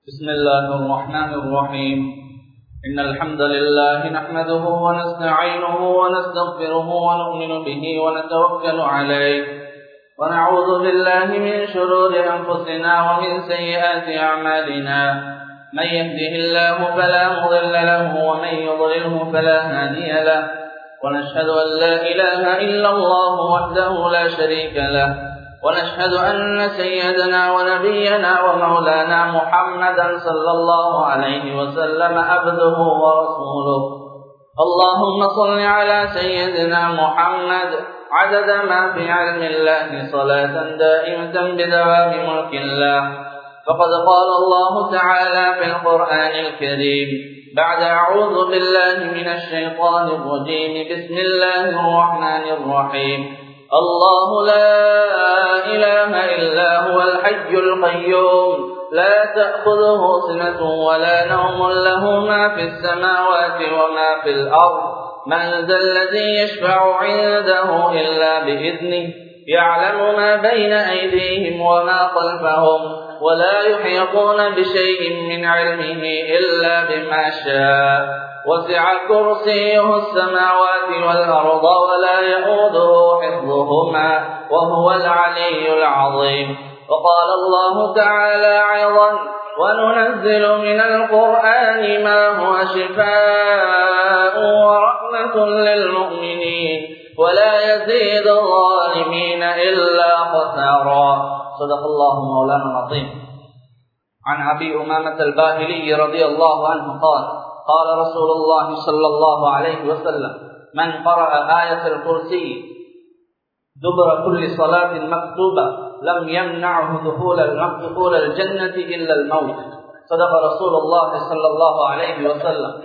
بسم الله الرحمن الرحيم إن الحمد لله نحمده ونستعينه ونستغفره ونؤمن به ونتوكل عليه ونعوذ بالله من شرور أنفسنا ومن سيئات أعمالنا من يهده الله فلا مضل له ومن يضلله فلا هادي له ونشهد أن لا إله إلا الله وحده لا شريك له ونشهد أن سيدنا ونبينا ومولانا محمدا صلى الله عليه وسلم عبده ورسوله اللهم صل على سيدنا محمد عدد ما في علم الله صلاة دائمة بدوام ملك الله فقد قال الله تعالى في القرآن الكريم بعد أعوذ بالله من الشيطان الرجيم بسم الله الرحمن الرحيم الله لا إله إلا هو الحي القيوم لا تأخذه سنة ولا نوم له ما في السماوات وما في الأرض من ذا الذي يشفع عنده إلا بإذنه يعلم ما بين أيديهم وما خلفهم ولا يحيطون بشيء من علمه إلا بما شاء وسع كرسيه السماوات والأرض ولا يؤوده حفظهما وهو العلي العظيم وقال الله تعالى أيضا وننزل من القرآن ما هو شفاء ورحمة للمؤمنين ولا يزيد الظالمين إلا خسارا صدق الله مولانا العظيم عن أبي أمامة الباهلي رضي الله عنه قال قال رسول الله صلى الله عليه وسلم من قرأ آية الكرسي دبر كل صلاة مكتوبة لم يمنعه دخول دخول الجنة إلا الموت صدق رسول الله صلى الله عليه وسلم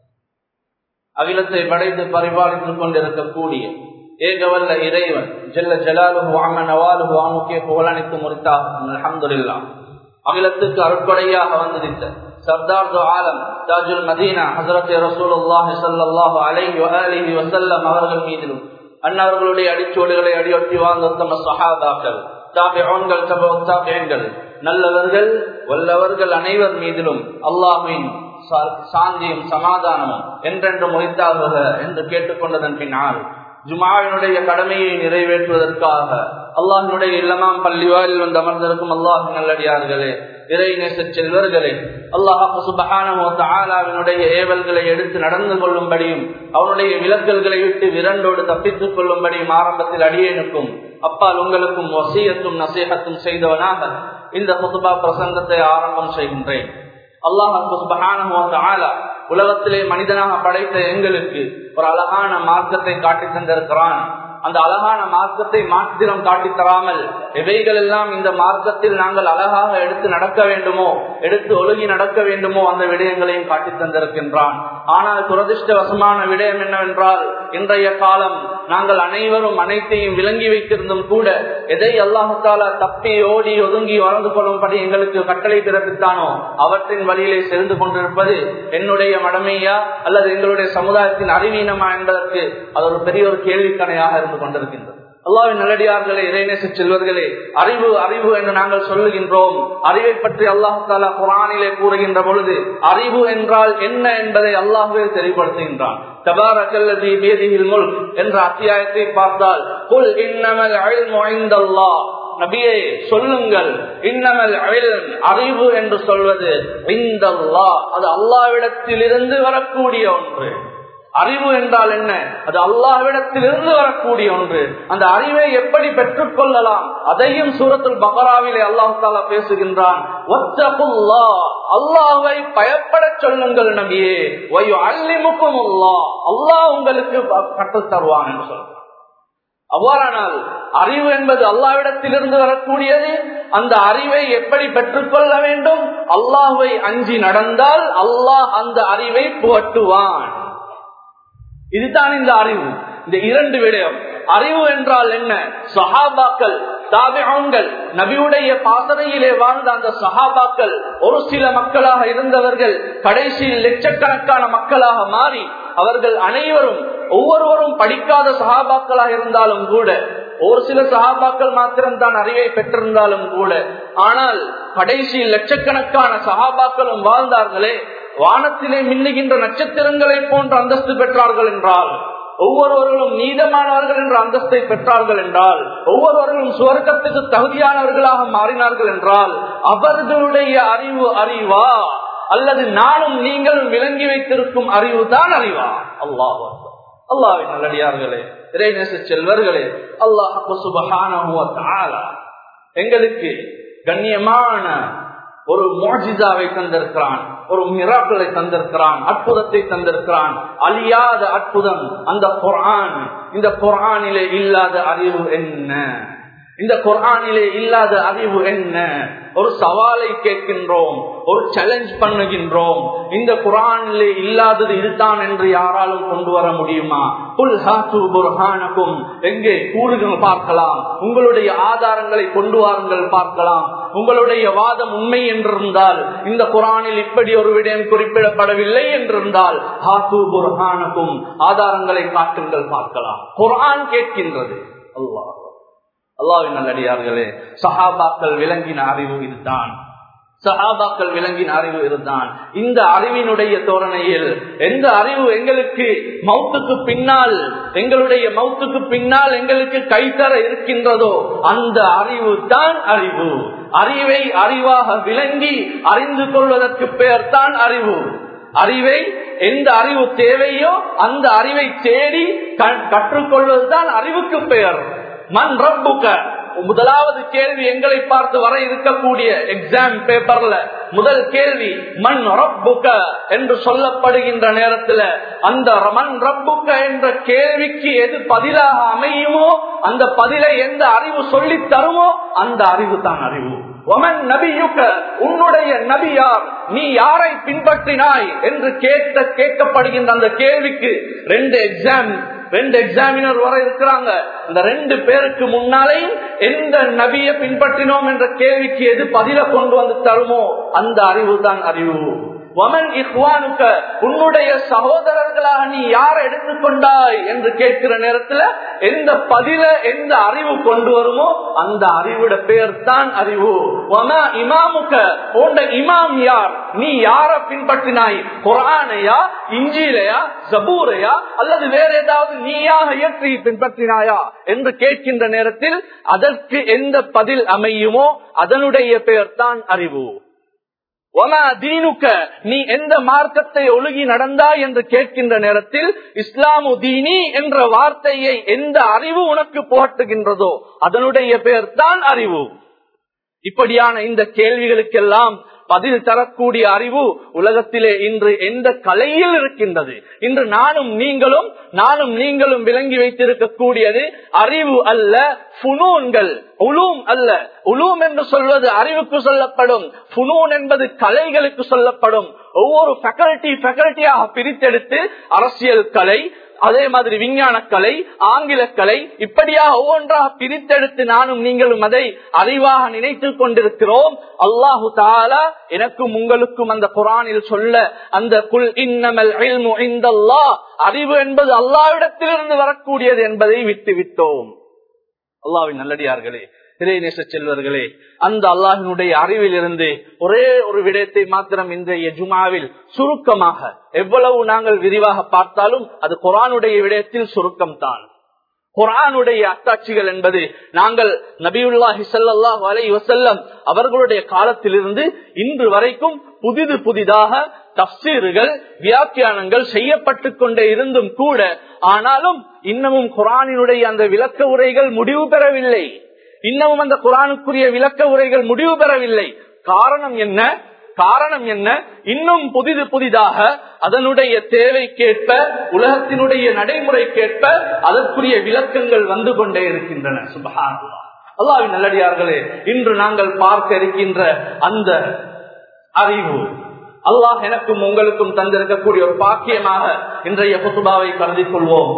அகிலத்தை படைத்து பரிபாலித்துக் கொண்டிருக்கக்கூடிய ஏகவல்ல இறைவன் ஜெல்ல ஜலாலுஹு அம்மன் அவாலுஹு ஆமுக்கே புகழனைத்து முறித்தாகும் அலமதுல்லா அகிலத்துக்கு அருட்படையாக வந்திருந்த சர்தார் ஆலம் தாஜுல் மதீனா ஹசரத் ரசூலுல்லாஹி ஸல்லல்லாஹு அலைஹி வஆலிஹி வஸல்லம் அவர்கள் மீதிலும் அன்னவர்களுடைய அடிச்சோடுகளை அடியொட்டி வாழ்ந்த உத்தம சஹாபாக்கள் தாபிஊன்கள் தபு தாபியன்கள் நல்லவர்கள் வல்லவர்கள் அனைவர் மீதிலும் அல்லாஹ்வின் சாந்தியும் சமாதானமும் என்றென்று முறைத்தாகுக என்று கேட்டுக்கொண்டதன் பின்னால் ஜுமாவினுடைய கடமையை நிறைவேற்றுவதற்காக அல்லாஹினுடைய இல்லமாம் பள்ளிவாயில் வந்து அமர்ந்திருக்கும் அல்லாஹ் நல்லடியார்களே இறை நேச செல்வர்களே அல்லாஹாவினுடைய ஏவல்களை எடுத்து நடந்து கொள்ளும்படியும் அவனுடைய விலக்கல்களை விட்டு விரண்டோடு தப்பித்துக் கொள்ளும்படியும் ஆரம்பத்தில் அடியேனுக்கும் அப்பால் உங்களுக்கும் வசியத்தும் நசீகத்தும் செய்தவனாக இந்த புதுபா பிரசங்கத்தை ஆரம்பம் செய்கின்றேன் அல்லாஹ் உலகத்திலே மனிதனாக படைத்த எங்களுக்கு ஒரு அழகான மார்க்கத்தை காட்டி தந்திருக்கிறான் அந்த அழகான மார்க்கத்தை மாத்திரம் காட்டி தராமல் எவைகள் எல்லாம் இந்த மார்க்கத்தில் நாங்கள் அழகாக எடுத்து நடக்க வேண்டுமோ எடுத்து ஒழுகி நடக்க வேண்டுமோ அந்த விடயங்களையும் காட்டி தந்திருக்கின்றான் ஆனால் துரதிருஷ்டவசமான விடயம் என்னவென்றால் இன்றைய காலம் நாங்கள் அனைவரும் அனைத்தையும் விளங்கி வைத்திருந்தும் கூட எதை அல்லாஹால தப்பி ஓடி ஒதுங்கி வளர்ந்து கொள்ளும்படி எங்களுக்கு கட்டளை பிறப்பித்தானோ அவற்றின் வழியிலே சென்று கொண்டிருப்பது என்னுடைய மடமையா அல்லது எங்களுடைய சமுதாயத்தின் அறிவீனமா என்பதற்கு அது ஒரு பெரிய ஒரு கேள்விக்கணையாக இருந்து கொண்டிருக்கின்றது அல்லாவின் நல்லடியார்களே இறைநேச செல்வர்களே அறிவு அறிவு என்று நாங்கள் சொல்லுகின்றோம் அறிவை பற்றி அல்லாஹு தாலா குரானிலே கூறுகின்ற பொழுது அறிவு என்றால் என்ன என்பதை அல்லாஹுவே தெளிவுபடுத்துகின்றான் என்ற அத்தியாயத்தை பார்த்தால் புல் இன்னமல் நபியே சொல்லுங்கள் இன்னமல் அறிவு என்று சொல்வது இந்த அது அல்லாவிடத்திலிருந்து வரக்கூடிய ஒன்று அறிவு என்றால் என்ன அது அல்லாஹ்விடத்திலிருந்து வரக்கூடிய ஒன்று அந்த அறிவை எப்படி பெற்றுக் கொள்ளலாம் அதையும் சூரத்தில் பகராவிலே அல்லாஹு தாலா பேசுகின்றான் அல்லாஹை பயப்பட சொல்லுங்கள் நபியே வயு அல்லிமுக்கும் அல்லா அல்லாஹ் உங்களுக்கு கற்றுத் தருவான் என்று சொல்றான் அவ்வாறானால் அறிவு என்பது அல்லாவிடத்திலிருந்து வரக்கூடியது அந்த அறிவை எப்படி பெற்றுக்கொள்ள வேண்டும் அல்லாஹுவை அஞ்சி நடந்தால் அல்லாஹ் அந்த அறிவை புகட்டுவான் இதுதான் இந்த அறிவு இந்த இரண்டு விடயம் அறிவு என்றால் என்ன சஹாபாக்கள் தாபிகள் நபியுடைய பாசனையிலே வாழ்ந்த அந்த சஹாபாக்கள் ஒரு சில மக்களாக இருந்தவர்கள் கடைசியில் லட்சக்கணக்கான மக்களாக மாறி அவர்கள் அனைவரும் ஒவ்வொருவரும் படிக்காத சஹாபாக்களாக இருந்தாலும் கூட ஒரு சில சகாபாக்கள் மாத்திரம் தான் அறிவை பெற்றிருந்தாலும் கூட ஆனால் கடைசி லட்சக்கணக்கான சகாபாக்களும் வாழ்ந்தார்களே வானத்திலே மின்னுகின்ற நட்சத்திரங்களை போன்ற அந்தஸ்து பெற்றார்கள் என்றால் ஒவ்வொருவர்களும் நீதமானவர்கள் என்ற அந்தஸ்தை பெற்றார்கள் என்றால் ஒவ்வொருவர்களும் சுவர்க்கத்துக்கு தகுதியானவர்களாக மாறினார்கள் என்றால் அவர்களுடைய அறிவு அறிவா அல்லது நானும் நீங்களும் விளங்கி வைத்திருக்கும் அறிவு தான் அறிவா அல்லாஹ் அல்லாவின் நல்லடியார்களே இறைநேச செல்வர்களே அல்லாஹ் சுபகான எங்களுக்கு கண்ணியமான ஒரு மோஜிதாவை தந்திருக்கிறான் ஒரு மிராக்களை தந்திருக்கிறான் அற்புதத்தை தந்திருக்கிறான் அழியாத அற்புதம் அந்த குரான் இந்த குரானிலே இல்லாத அறிவு என்ன இந்த குரானிலே இல்லாத அறிவு என்ன ஒரு சவாலை கேட்கின்றோம் ஒரு சேலஞ்ச் பண்ணுகின்றோம் இந்த குரானிலே இல்லாதது இதுதான் என்று யாராலும் கொண்டு வர முடியுமா புல் ஹாத்து புர்ஹானக்கும் எங்கே கூறுகள் பார்க்கலாம் உங்களுடைய ஆதாரங்களை கொண்டு வாருங்கள் பார்க்கலாம் உங்களுடைய வாதம் உண்மை என்றிருந்தால் இந்த குரானில் இப்படி ஒரு விடயம் குறிப்பிடப்படவில்லை என்றிருந்தால் ஹாத்து புர்ஹானக்கும் ஆதாரங்களை காட்டுங்கள் பார்க்கலாம் குரான் கேட்கின்றது அல்லாஹ் அல்லாவின் நல்லடியார்களே சஹாபாக்கள் விளங்கின அறிவு இதுதான் சஹாபாக்கள் விளங்கின அறிவு இதுதான் இந்த அறிவினுடைய தோரணையில் எந்த அறிவு எங்களுக்கு மௌத்துக்கு பின்னால் எங்களுடைய மௌத்துக்கு பின்னால் எங்களுக்கு கைத்தர இருக்கின்றதோ அந்த அறிவு தான் அறிவு அறிவை அறிவாக விளங்கி அறிந்து கொள்வதற்கு பெயர் தான் அறிவு அறிவை எந்த அறிவு தேவையோ அந்த அறிவை தேடி கற்றுக்கொள்வதுதான் அறிவுக்கு பெயர் மண் ரப்புக்க முதலாவது கேள்வி எங்களை பார்த்து வர இருக்கக்கூடிய எக்ஸாம் பேப்பர்ல முதல் கேள்வி மண் ரப்புக்க என்று சொல்லப்படுகின்ற நேரத்தில் அந்த மண் ரப்புக்க என்ற கேள்விக்கு எது பதிலாக அமையுமோ அந்த பதிலை எந்த அறிவு சொல்லி தருமோ அந்த அறிவு தான் அறிவு ஒமன் நபியுக்க உன்னுடைய நபியார் நீ யாரை பின்பற்றினாய் என்று கேட்ட கேட்கப்படுகின்ற அந்த கேள்விக்கு ரெண்டு எக்ஸாம் ரெண்டு எக்ஸாமினர் வர இருக்கிறாங்க இந்த ரெண்டு பேருக்கு முன்னாலேயும் எந்த நபியை பின்பற்றினோம் என்ற கேள்விக்கு எது பதில கொண்டு வந்து தருமோ அந்த அறிவு தான் அறிவு வமன் இஹ்வானுக்க உன்னுடைய சகோதரர்களாக நீ யாரை எடுத்துக்கொண்டாய் என்று கேட்கிற நேரத்துல எந்த பதில எந்த அறிவு கொண்டு வருமோ அந்த அறிவிட பெயர் தான் அறிவு வமா இமாமுக்க உண்ட இமாம் யார் நீ யார பின்பற்றினாய் குரானையா இஞ்சிலையா ஜபூரையா அல்லது வேற ஏதாவது நீயாக இயற்றி பின்பற்றினாயா என்று கேட்கின்ற நேரத்தில் அதற்கு எந்த பதில் அமையுமோ அதனுடைய பெயர் தான் அறிவு நீ எந்த மார்க்கத்தை ஒழுகி நடந்தாய் என்று கேட்கின்ற நேரத்தில் இஸ்லாமு தீனி என்ற வார்த்தையை எந்த அறிவு உனக்கு புகட்டுகின்றதோ அதனுடைய பெயர் தான் அறிவு இப்படியான இந்த கேள்விகளுக்கெல்லாம் பதில் தரக்கூடிய அறிவு உலகத்திலே இன்று எந்த கலையில் இருக்கின்றது இன்று நானும் நீங்களும் நானும் நீங்களும் விளங்கி வைத்திருக்கக்கூடியது அறிவு அல்ல புனூன்கள் உலூம் அல்ல உலூம் என்று சொல்வது அறிவுக்கு சொல்லப்படும் புனூன் என்பது கலைகளுக்கு சொல்லப்படும் ஒவ்வொரு ஃபேக்கல்டி ஃபேக்கல்ட்டியாக பிரித்தெடுத்து அரசியல் கலை அதே மாதிரி விஞ்ஞான கலை ஆங்கில கலை இப்படியாக ஒவ்வொன்றாக பிரித்தெடுத்து நானும் நீங்களும் அதை அறிவாக நினைத்துக் கொண்டிருக்கிறோம் அல்லாஹு தாலா எனக்கும் உங்களுக்கும் அந்த குரானில் சொல்ல அந்த குல் இன்னமல் அறிவு என்பது அல்லாவிடத்திலிருந்து வரக்கூடியது என்பதை விட்டு விட்டோம் அல்லாவின் நல்லடியார்களே இறைநேச செல்வர்களே அந்த அல்லாஹினுடைய அறிவில் இருந்து ஒரே ஒரு விடயத்தை மாத்திரம் இன்றைய ஜுமாவில் சுருக்கமாக எவ்வளவு நாங்கள் விரிவாக பார்த்தாலும் அது குரானுடைய விடயத்தில் சுருக்கம் தான் குரானுடைய அத்தாட்சிகள் என்பது நாங்கள் நபியுல்லாஹி சல்லாஹ் அலை வசல்லம் அவர்களுடைய காலத்திலிருந்து இன்று வரைக்கும் புதிது புதிதாக தப்சீர்கள் வியாக்கியானங்கள் செய்யப்பட்டு கொண்டே இருந்தும் கூட ஆனாலும் இன்னமும் குரானினுடைய அந்த விளக்க உரைகள் முடிவு பெறவில்லை இன்னமும் அந்த குரானுக்குரிய விளக்க உரைகள் முடிவு பெறவில்லை காரணம் என்ன காரணம் என்ன இன்னும் புதிது புதிதாக அதனுடைய தேவைக்கேற்ப உலகத்தினுடைய நடைமுறைக்கேற்ப அதற்குரிய விளக்கங்கள் வந்து கொண்டே இருக்கின்றன சுபகான் அல்லாவின் நல்லடியார்களே இன்று நாங்கள் பார்க்க இருக்கின்ற அந்த அறிவு அல்லாஹ் எனக்கும் உங்களுக்கும் தந்திருக்கக்கூடிய ஒரு பாக்கியமாக இன்றைய புத்துபாவை கருதி கொள்வோம்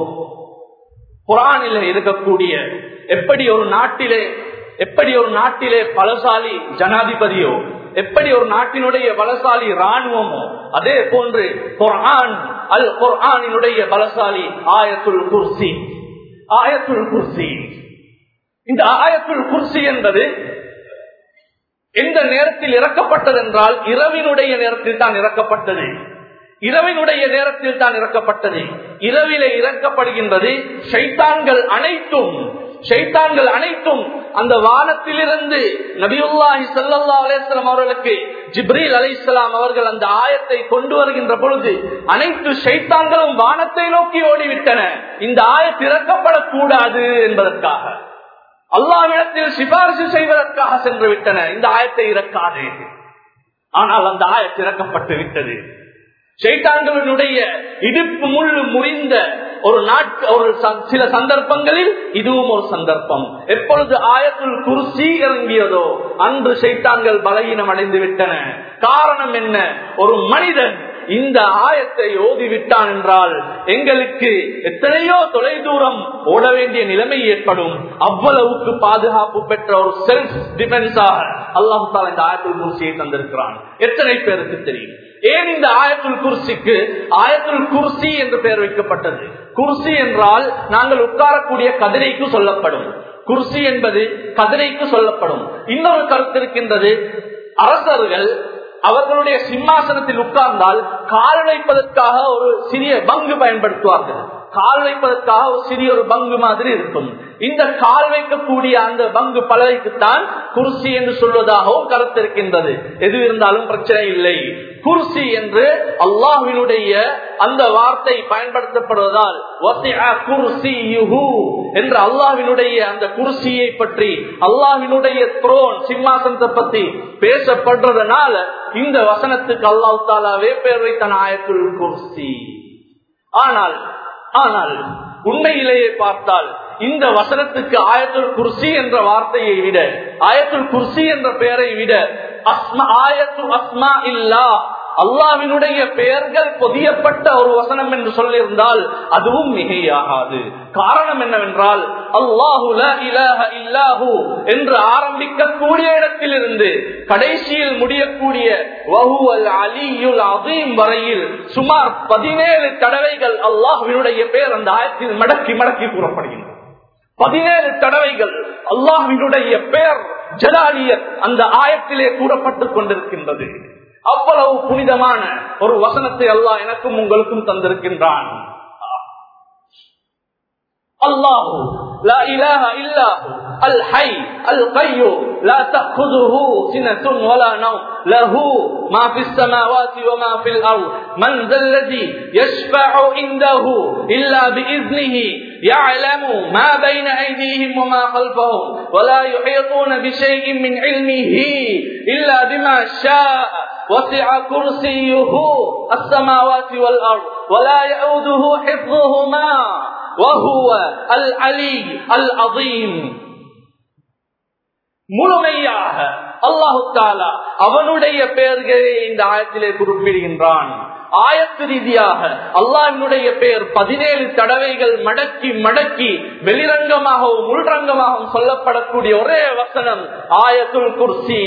குரானில இருக்கக்கூடிய எப்படி ஒரு நாட்டிலே எப்படி ஒரு நாட்டிலே பலசாலி ஜனாதிபதியோ எப்படி ஒரு நாட்டினுடைய பலசாலி ராணுவமோ அதே போன்று குர்ஆன் அல் குர்ஆனினுடைய பலசாலி ஆயத்துல் குர்சி ஆயத்துல் குர்சி இந்த ஆயத்துல் குர்சி என்பது எந்த நேரத்தில் இறக்கப்பட்டது என்றால் இரவினுடைய நேரத்தில் தான் இறக்கப்பட்டது இரவினுடைய நேரத்தில் தான் இறக்கப்பட்டது இரவிலே இறக்கப்படுகின்றது ஷைத்தான்கள் அனைத்தும் ஷைத்தான்கள் அனைத்தும் அந்த வானத்திலிருந்து நபியுல்லாஹி சல்லா அலேஸ்லாம் அவர்களுக்கு ஜிப்ரீல் அலிஸ்லாம் அவர்கள் அந்த ஆயத்தை கொண்டு வருகின்ற பொழுது அனைத்து ஷைத்தான்களும் வானத்தை நோக்கி ஓடிவிட்டன இந்த ஆயத்து இறக்கப்படக்கூடாது என்பதற்காக அல்லாவிடத்தில் சிபாரிசு செய்வதற்காக சென்று விட்டன இந்த ஆயத்தை இறக்காது ஆனால் அந்த ஆயத்து இறக்கப்பட்டு விட்டது ஷைத்தான்களுடைய இடுப்பு முள்ளு முறிந்த ஒரு நாட்கு ஒரு சில சந்தர்ப்பங்களில் இதுவும் ஒரு சந்தர்ப்பம் எப்பொழுது ஆயத்துள் குருசி இறங்கியதோ அன்று சைத்தான்கள் பலகீனம் அடைந்து விட்டன காரணம் என்ன ஒரு மனிதன் இந்த ஆயத்தை ஓதிவிட்டான் என்றால் எங்களுக்கு எத்தனையோ தொலை தூரம் ஓட வேண்டிய நிலைமை ஏற்படும் அவ்வளவுக்கு பாதுகாப்பு பெற்ற ஒரு செல்ஃப் டிஃபென்ஸாக அல்லாஹால இந்த ஆயத்துள் குருசியை தந்திருக்கிறான் எத்தனை பேருக்கு தெரியும் ஏன் இந்த ஆயத்துல் குர்சிக்கு ஆயத்துல் குர்சி என்று பெயர் வைக்கப்பட்டது குர்சி என்றால் நாங்கள் உட்காரக்கூடிய கதிரைக்கு சொல்லப்படும் குர்சி என்பது கதிரைக்கு சொல்லப்படும் இன்னொரு கருத்து இருக்கின்றது அரசர்கள் அவர்களுடைய சிம்மாசனத்தில் உட்கார்ந்தால் கால் வைப்பதற்காக ஒரு சிறிய பங்கு பயன்படுத்துவார்கள் கால் வைப்பதற்காக ஒரு சிறிய ஒரு பங்கு மாதிரி இருக்கும் இந்த கால் வைக்கக்கூடிய அந்த பங்கு பலகைக்குத்தான் குர்சி என்று சொல்வதாகவும் கருத்து இருக்கின்றது எது இருந்தாலும் பிரச்சனை இல்லை குர்சி என்று அல்லாஹினுடைய அந்த வார்த்தை பயன்படுத்தப்படுவதால் என்று அல்லாஹினுடைய அந்த குர்சியை பற்றி அல்லாஹினுடைய த்ரோன் சிம்மாசனத்தை பற்றி பேசப்படுறதுனால இந்த வசனத்துக்கு அல்லாஹ் தாலாவே பேர் வைத்த ஆயத்துல் குர்சி ஆனால் ஆனால் உண்மையிலேயே பார்த்தால் இந்த வசனத்துக்கு ஆயத்துல் குர்சி என்ற வார்த்தையை விட ஆயத்துல் குர்சி என்ற பெயரை விட அஸ்மா ஆயத்து அஸ்மா இல்லா அல்லாவினுடைய பெயர்கள் பொதியப்பட்ட ஒரு வசனம் என்று சொல்லியிருந்தால் அதுவும் மிகையாகாது காரணம் என்னவென்றால் அல்லாஹு இல்லாஹு என்று ஆரம்பிக்கக்கூடிய இடத்திலிருந்து கடைசியில் முடியக்கூடிய அலியுல் அதீம் வரையில் சுமார் பதினேழு தடவைகள் அல்லாஹுவினுடைய பெயர் அந்த ஆயத்தில் மடக்கி மடக்கி கூறப்படுகின்றன பதினேழு தடவைகள் அல்லாஹினுடைய பெயர் ஜலாலியத் அந்த ஆயத்திலே கூறப்பட்டுக் கொண்டிருக்கின்றது அவ்வளவு புனிதமான ஒரு வசனத்தை அல்லாஹ் எனக்கும் உங்களுக்கும் தந்திருக்கின்றான் அல்லாஹு لا إله إلا هو الحي القيوم لا تأخذه سنة ولا نوم له ما في السماوات وما في الأرض من ذا الذي يشفع عنده إلا بإذنه يعلم ما بين أيديهم وما خلفهم ولا يحيطون بشيء من علمه إلا بما شاء وسع كرسيه السماوات والأرض ولا يعوده حفظهما وهو العلي العظيم முழுமையாக அல்லாஹு தாலா அவனுடைய பெயர்களை இந்த ஆயத்திலே குறிப்பிடுகின்றான் ஆயத்து ரீதியாக அல்லாஹினுடைய பெயர் பதினேழு தடவைகள் மடக்கி மடக்கி வெளிரங்கமாகவும் உள்ரங்கமாகவும் சொல்லப்படக்கூடிய ஒரே வசனம் ஆயத்துல் குர்சி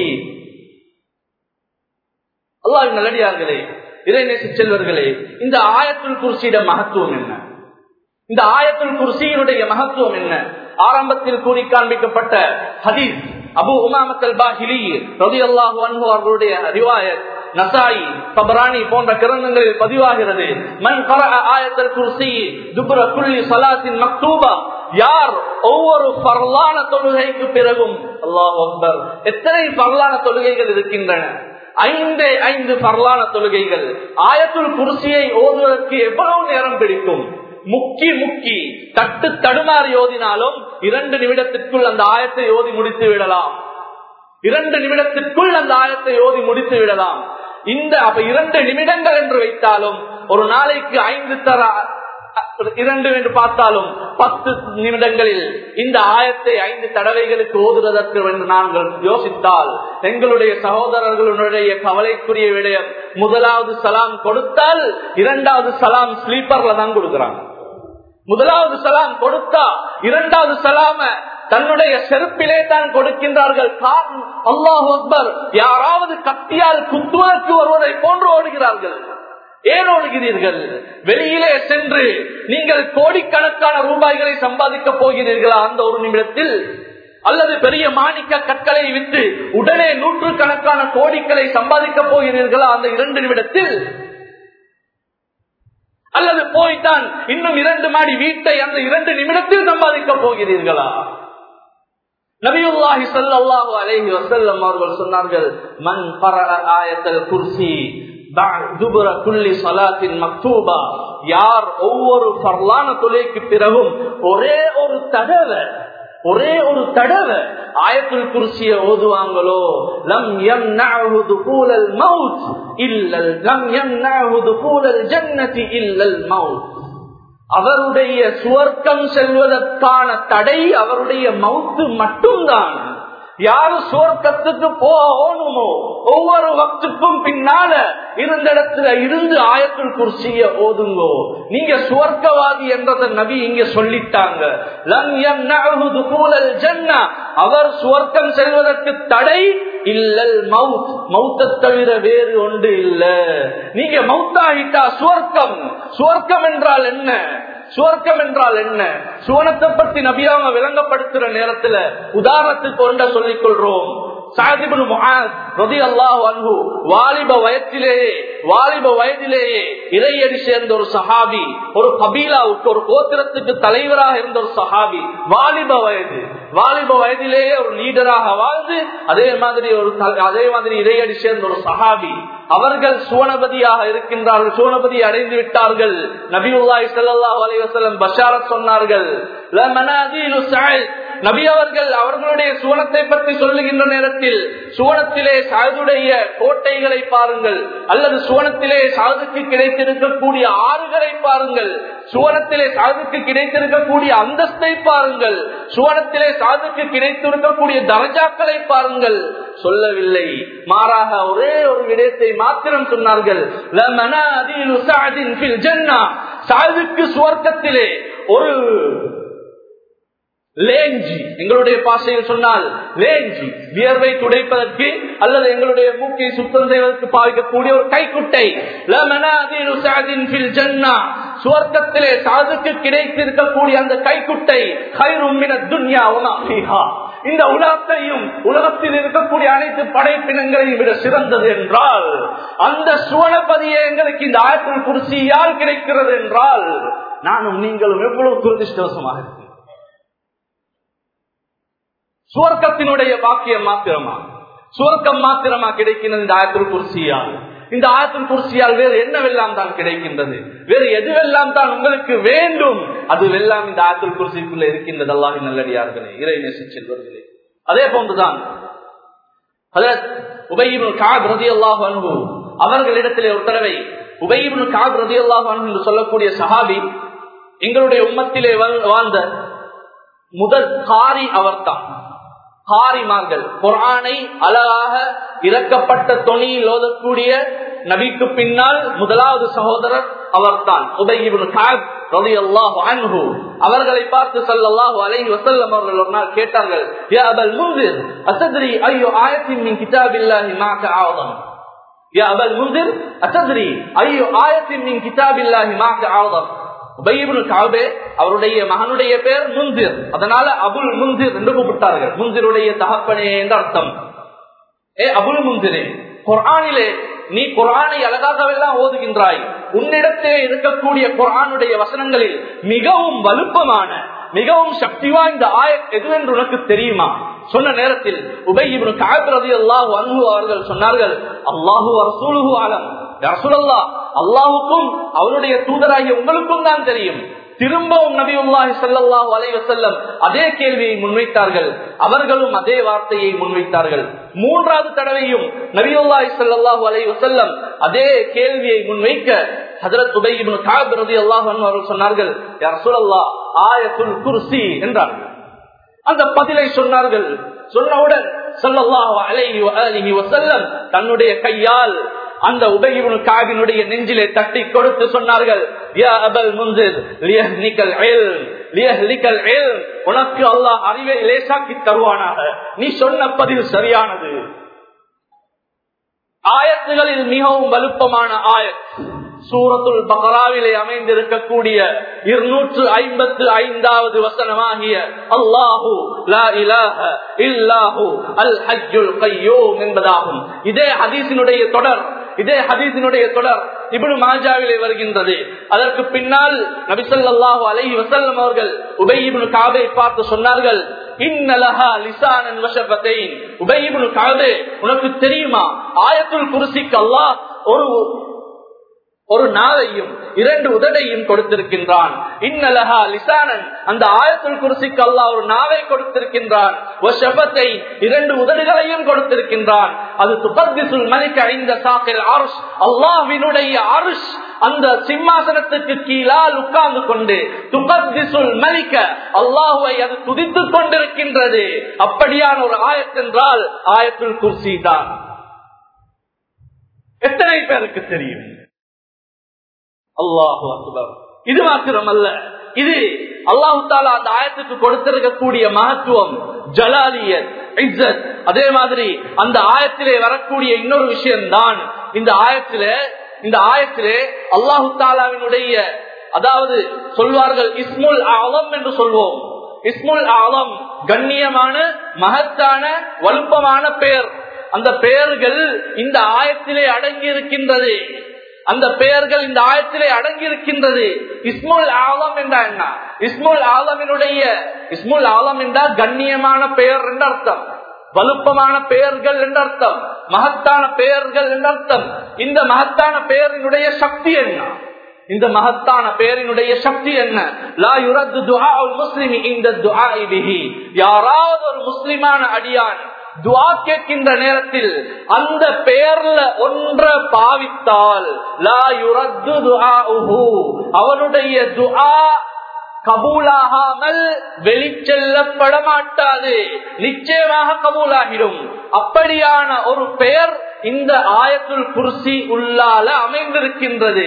அல்லாஹ் நல்லடியார்களே இறைநேசி செல்வர்களே இந்த ஆயத்துல் குர்சியிட மகத்துவம் என்ன இந்த ஆயத்துல் குர்சியினுடைய மகத்துவம் என்ன ஆரம்பத்தில் கூறி காண்பிக்கப்பட்ட ஹதீஸ் அபு உமாமத்தல் பாஹிலி ரவி அல்லாஹு அன்பு அவர்களுடைய ரிவாயத் நசாயி பபராணி போன்ற கிரந்தங்களில் பதிவாகிறது மண் கர ஆயத்தல் குர்சி துபுர குள்ளி சலாத்தின் மக்தூபா யார் ஒவ்வொரு பரலான தொழுகைக்கு பிறகும் அல்லாஹ் அக்பர் எத்தனை பரலான தொழுகைகள் இருக்கின்றன ஐந்து ஐந்து பரலான தொழுகைகள் ஆயத்துல் குர்சியை ஓதுவதற்கு எவ்வளவு நேரம் பிடிக்கும் முக்கி முக்கி தட்டு தடுமாறி ஓதினாலும் இரண்டு நிமிடத்திற்குள் அந்த ஆயத்தை ஓதி முடித்து விடலாம் இரண்டு நிமிடத்திற்குள் அந்த ஆயத்தை ஓதி முடித்து விடலாம் இந்த அப்ப இரண்டு நிமிடங்கள் என்று வைத்தாலும் ஒரு நாளைக்கு ஐந்து தர இரண்டு என்று பார்த்தாலும் பத்து நிமிடங்களில் இந்த ஆயத்தை ஐந்து தடவைகளுக்கு ஓதுவதற்கு என்று நாங்கள் யோசித்தால் எங்களுடைய சகோதரர்களுடைய கவலைக்குரிய விடயம் முதலாவது சலாம் கொடுத்தால் இரண்டாவது சலாம் ஸ்லீப்பர்ல தான் கொடுக்கிறாங்க முதலாவது சலாம் கொடுத்தா இரண்டாவது சலாம தன்னுடைய செருப்பிலே தான் கொடுக்கின்றார்கள் அல்லாஹ் அக்பர் யாராவது கத்தியால் குத்துவதற்கு வருவதை போன்று ஓடுகிறார்கள் ஏன் ஓடுகிறீர்கள் வெளியிலே சென்று நீங்கள் கோடிக்கணக்கான ரூபாய்களை சம்பாதிக்க போகிறீர்களா அந்த ஒரு நிமிடத்தில் அல்லது பெரிய மாணிக்க கற்களை விட்டு உடனே நூற்றுக்கணக்கான கோடிகளை சம்பாதிக்க போகிறீர்களா அந்த இரண்டு நிமிடத்தில் அல்லது போய்தான் இன்னும் இரண்டு மாடி வீட்டை அந்த இரண்டு நிமிடத்தில் சம்பாதிக்க போகிறீர்களா நபியுல்லாஹி ஸல்லல்லாஹு அலைஹி வஸல்லம் அவர்கள் சொன்னார்கள் மன் பரஅ ஆயத்தல் குர்சி துபுர குல்லி சலாத்தின் மக்தூபா யார் ஒவ்வொரு பரலான தொலைக்கு பிறகும் ஒரே ஒரு தடவை ஒரே ஒரு தடவை ஆயத்துல் குர்சிய ஓதுவாங்களோ லம் எம் துகூலல் மவுத் இல்லல் லம் எம் துகூலல் ஜன்னதி இல்லல் மவுத் அவருடைய சுவர்க்கம் செல்வதற்கான தடை அவருடைய மவுத்து மட்டும்தான் யாரு சுவர்க்கத்துக்கு போகணுமோ ஒவ்வொரு வக்துக்கும் பின்னால இருந்த இடத்துல இருந்து ஆயத்துல் குர்சிய ஓதுங்கோ நீங்க சுவர்க்கவாதி என்றத நபி இங்க சொல்லிட்டாங்க அவர் சுவர்க்கம் செல்வதற்கு தடை இல்லல் மவுத் மவுத்த தவிர வேறு ஒன்று இல்ல நீங்க மவுத்தாகிட்டா சுவர்க்கம் சுவர்க்கம் என்றால் என்ன சுவர்க்கம் என்றால் என்ன சுவனத்தை பற்றி நபியாம விளங்கப்படுத்துற நேரத்துல உதாரணத்துக்கு ஒன்ற சொல்லிக் கொள்றோம் சாதிபுல் முஹாத் ரதி அல்லாஹ் அன்பு வாலிப வயத்திலேயே வாலிப வயதிலேயே இறையடி சேர்ந்த ஒரு சஹாபி ஒரு கபீலாவுக்கு ஒரு கோத்திரத்துக்கு தலைவராக இருந்த ஒரு சஹாபி வாலிப வயது வாலிப வயதிலேயே ஒரு லீடராக வாழ்ந்து அதே மாதிரி ஒரு அதே மாதிரி இறையடி சேர்ந்த ஒரு சஹாபி அவர்கள் சுவனபதியாக இருக்கின்றார்கள் சுவனபதி அடைந்து விட்டார்கள் நபியுல்லாய் சல்லாஹ் அலைவசல்லம் பஷாரத் சொன்னார்கள் நபி அவர்கள் அவர்களுடைய சுவனத்தை பற்றி சொல்லுகின்ற நேரத்தில் சுவனத்திலே சாதுடைய கோட்டைகளை பாருங்கள் அல்லது சுவனத்திலே சாதுக்கு கிடைத்திருக்கக்கூடிய ஆறுகளை பாருங்கள் சுவனத்திலே சாதுக்கு கிடைத்திருக்கக்கூடிய அந்தஸ்தை பாருங்கள் சுவனத்திலே சாதுக்கு கிடைத்திருக்கக்கூடிய தரஜாக்களை பாருங்கள் சொல்லவில்லை மாறாக ஒரே ஒரு விடயத்தை மாத்திரம் சொன்னார்கள் சாதுக்கு சுவர்க்கத்திலே ஒரு லேஞ்சி எங்களுடைய பாசையில் சொன்னால் லேஞ்சி வியர்வை துடைப்பதற்கு அல்லது எங்களுடைய மூக்கை சுத்தம் செய்வதற்கு பாவிக்கக்கூடிய ஒரு கைக்குட்டை சுவர்க்கத்திலே சாதுக்கு கிடைத்திருக்கக்கூடிய அந்த கைக்குட்டை இந்த உலகத்தையும் உலகத்தில் இருக்கக்கூடிய அனைத்து படைப்பினங்களையும் விட சிறந்தது என்றால் அந்த சுவனபதியை எங்களுக்கு இந்த ஆயத்தில் குருசியால் கிடைக்கிறது என்றால் நானும் நீங்களும் எவ்வளவு துரதிருஷ்டவசமாக இருக்கிறேன் சுவர்க்கத்தினுடைய பாக்கியம் மாத்திரமா சுவர்க்கம் மாத்திரமா கிடைக்கிறது இந்த ஆயத்தில் குர்சியால் இந்த ஆயத்தில் குர்சியால் வேறு என்னவெல்லாம் தான் கிடைக்கின்றது வேறு எதுவெல்லாம் தான் உங்களுக்கு வேண்டும் அதுவெல்லாம் இந்த ஆயத்தில் குர்சிக்குள்ள இருக்கின்றது அல்லாஹி நல்லடியார்களே இறை நேசி செல்வர்களே அதே போன்றுதான் அவர்களிடத்திலே ஒரு தடவை உபயிபுல் காப் ரதி அல்லாஹ் என்று சொல்லக்கூடிய சஹாபி எங்களுடைய உம்மத்திலே வாழ்ந்த முதல் காரி அவர்தான் காரிமார்கள் குரானை அழகாக இறக்கப்பட்ட தொனியில் ஓதக்கூடிய நபிக்கு பின்னால் முதலாவது சகோதரர் அவர்தான் அவர்களை பார்த்து சல்லாஹு அலைஹி வசல்லம் அவர்கள் ஒரு நாள் கேட்டார்கள் யா அபல் முந்திர் அசத்ரி ஐயோ ஆயத்தின் மின் கிதாபில்லாஹி மாக்க ஆவதம் யா அபல் முந்திர் அசத்ரி ஐயோ ஆயத்தின் மின் கிதாபில்லாஹி மாக்க ஆவதம் அவருடைய மகனுடைய பேர் முந்திர் அதனால அபுல் முந்திர் என்று கூப்பிட்டார்கள் முந்திருடைய தகப்பனே என்ற அர்த்தம் ஏ அபுல் முந்திரே குரானிலே நீ குரானை அழகாகவெல்லாம் ஓதுகின்றாய் உன்னிடத்தே இருக்கக்கூடிய குரானுடைய வசனங்களில் மிகவும் வலுப்பமான மிகவும் சக்தி வாய்ந்த ஆய எதுவென்று உனக்கு தெரியுமா சொன்ன நேரத்தில் உபயிபுன் காபிரதி அல்லாஹு அன்பு அவர்கள் சொன்னார்கள் அல்லாஹு அரசூலுகு ஆலம் ரசூலல்லா அல்லாஹுக்கும் அவருடைய தூதராகிய உங்களுக்கும் தான் தெரியும் திரும்பவும் நபி உல்லாஹி சல்லாஹூ அலைவசல்லம் அதே கேள்வியை முன்வைத்தார்கள் அவர்களும் அதே வார்த்தையை முன்வைத்தார்கள் மூன்றாவது தடவையும் நபி உல்லாஹி சல்லாஹூ அலைவசல்லம் அதே கேள்வியை முன்வைக்க ஹசரத் உபயிபின் காப் ரதி அல்லாஹ் அவர்கள் சொன்னார்கள் ரசூலல்லா ஆயத்துல் குர்சி என்றார்கள் அந்த பதிலை சொன்னார்கள் சொன்னவுடன் சொல்லல்லாஹு அலைஹி அலிஹி வசல்லம் தன்னுடைய கையால் அந்த உபயிபுன் காவினுடைய நெஞ்சிலே தட்டி கொடுத்து சொன்னார்கள் உனக்கு அல்லாஹ் அறிவை லேசாக்கி தருவானாக நீ சொன்ன பதிவு சரியானது ஆயத்துகளில் மிகவும் வலுப்பமான ஆயத் சூரத்துல் பகராவிலே அமைந்திருக்கக்கூடிய இருநூற்று ஐம்பத்து ஐந்தாவது வசனமாகிய அல்லாஹு லா இலாஹ இல்லாஹு அல் ஹஜ்ஜுல் கையோம் என்பதாகும் இதே ஹதீஸினுடைய தொடர் இதே ஹதீஸினுடைய தொடர் இப்னு மாஜாவிலே வருகின்றது அதற்கு பின்னால் நபிசல்லாஹு அலைஹி வசல்லம் அவர்கள் உபை இப்னு காபை பார்த்து சொன்னார்கள் இன்னலஹா லிசானன் வஷபத்தைன் உபை இப்னு காபே உனக்கு தெரியுமா ஆயத்துல் குர்சிக்கு அல்லாஹ் ஒரு ஒரு நாவையும் இரண்டு உதடையும் கொடுத்திருக்கின்றான் இன்னலஹா லிசானன் அந்த ஆயத்துல் குருசிக்கு அல்லாஹ் ஒரு நாவை கொடுத்திருக்கின்றான் இரண்டு உதடுகளையும் கொடுத்திருக்கின்றான் அது துபர்திசுல் மலிக்க ஐந்த சாக்கில் அருஷ் அல்லாஹ்வினுடைய அருஷ் அந்த சிம்மாசனத்துக்கு கீழால் உட்கார்ந்து கொண்டு துபர்திசுல் மலிக்க அல்லாஹுவை அது துதித்துக் கொண்டிருக்கின்றது அப்படியான ஒரு ஆயத்தென்றால் ஆயத்துல் குர்சி தான் எத்தனை பேருக்கு தெரியும் அல்லாஹு அக்பர் இது மாத்திரம் அல்ல இது அல்லாஹு தாலா அந்த ஆயத்துக்கு கொடுத்திருக்கக்கூடிய மகத்துவம் ஜலாலியத் இஸ்ஸத் அதே மாதிரி அந்த ஆயத்திலே வரக்கூடிய இன்னொரு விஷயம் தான் இந்த ஆயத்திலே இந்த ஆயத்திலே அல்லாஹு தாலாவினுடைய அதாவது சொல்வார்கள் இஸ்முல் ஆலம் என்று சொல்வோம் இஸ்முல் ஆலம் கண்ணியமான மகத்தான வலுப்பமான பெயர் அந்த பெயர்கள் இந்த ஆயத்திலே அடங்கி இருக்கின்றது அந்த பெயர்கள் இந்த ஆயத்திலே அடங்கி இருக்கின்றது இஸ்முல் ஆலம் என்றா என்ன இஸ்முல் ஆலமினுடைய இஸ்முல் ஆலம் என்றால் கண்ணியமான பெயர் என்ற அர்த்தம் வலுப்பமான பெயர்கள் என்ற அர்த்தம் மகத்தான பெயர்கள் என்ற அர்த்தம் இந்த மகத்தான பெயரினுடைய சக்தி என்ன இந்த மகத்தான பெயரினுடைய சக்தி என்ன லா யுரத்து துஆ முஸ்லிமி இந்த துஆ பிஹி யாராவது ஒரு முஸ்லிமான அடியான் துவா கேட்கின்ற நேரத்தில் அந்த பெயர்ல ஒன்ற பாவித்தால் லா யுரத்து துஆஹு அவனுடைய துஆ கபூலாகாமல் வெளிச்செல்லப்பட மாட்டாது நிச்சயமாக கபூலாகிடும் அப்படியான ஒரு பெயர் இந்த ஆயத்துல் குர்சி உள்ளால அமைந்திருக்கின்றது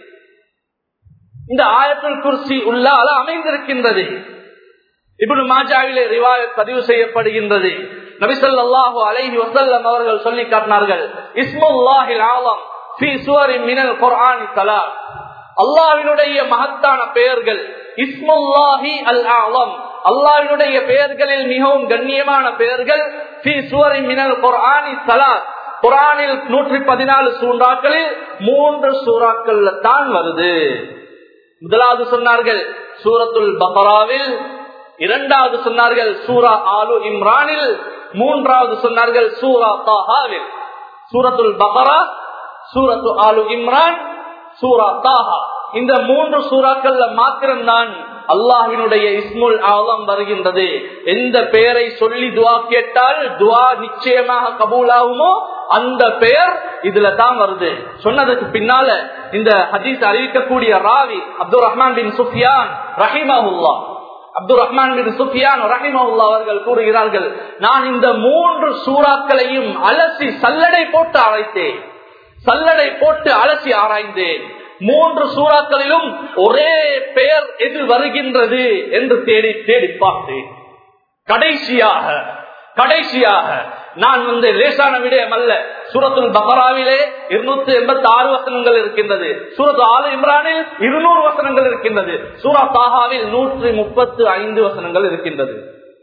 இந்த ஆயத்துல் குர்சி உள்ளால அமைந்திருக்கின்றது இப்படி மாஜாவிலே ரிவாயத் பதிவு செய்யப்படுகின்றது நபிசல்லாஹு அலைஹி வசல்லம் அவர்கள் சொல்லி காட்டினார்கள் இஸ்முல்லாஹில் ஆலம் ஃபி சுவரின் மினல் குர்ஆனி தலா அல்லாஹ்வினுடைய மகத்தான பெயர்கள் இஸ்முல்லாஹி அல் ஆலம் அல்லாஹ்வினுடைய பெயர்களில் மிகவும் கண்ணியமான பெயர்கள் ஃபி சுவரின் மினல் குர்ஆனி தலா குரானில் நூற்றி பதினாலு சூறாக்களில் மூன்று சூறாக்கள்ல தான் வருது முதலாவது சொன்னார்கள் சூரத்துல் பக்ராவில் இரண்டாவது சொன்னார்கள் சூரா ஆலு இம்ரானில் மூன்றாவது சொன்னார்கள் சூரா தாஹாவில் சூரத்துல் பக்ரா சூரத்து ஆலு இம்ரான் சூரா தாஹா இந்த மூன்று சூறாக்கள்ல மாத்திரம்தான் அல்லாஹினுடைய இஸ்முல் ஆலம் வருகின்றது எந்த பெயரை சொல்லி துவா கேட்டால் துவா நிச்சயமாக கபூலாகுமோ அந்த பெயர் இதுல தான் வருது சொன்னதுக்கு பின்னால இந்த ஹதீஸ் அறிவிக்கக்கூடிய ராவி அப்துல் ரஹ்மான் பின் சுஃபியான் ரஹிமஹுல்லா அப்துல் ரஹ்மான் பின் சுஃபியான் ரஹிமஹுல்லா அவர்கள் கூறுகிறார்கள் நான் இந்த மூன்று சூறாக்களையும் அலசி சல்லடை போட்டு அழைத்தேன் சல்லடை போட்டு அலசி ஆராய்ந்தேன் மூன்று சூறாக்களிலும் ஒரே பெயர் எது வருகின்றது என்று தேடி தேடி பார்த்தேன் கடைசியாக கடைசியாக நான் வந்து லேசான விடயம் அல்ல சூரத்துல் பஹராவிலே இருநூத்தி எண்பத்தி ஆறு வசனங்கள் இருக்கின்றது சூரத் ஆலு இம்ரானில் இருநூறு வசனங்கள் இருக்கின்றது சூரா தாஹாவில் நூற்றி முப்பத்து ஐந்து வசனங்கள் இருக்கின்றது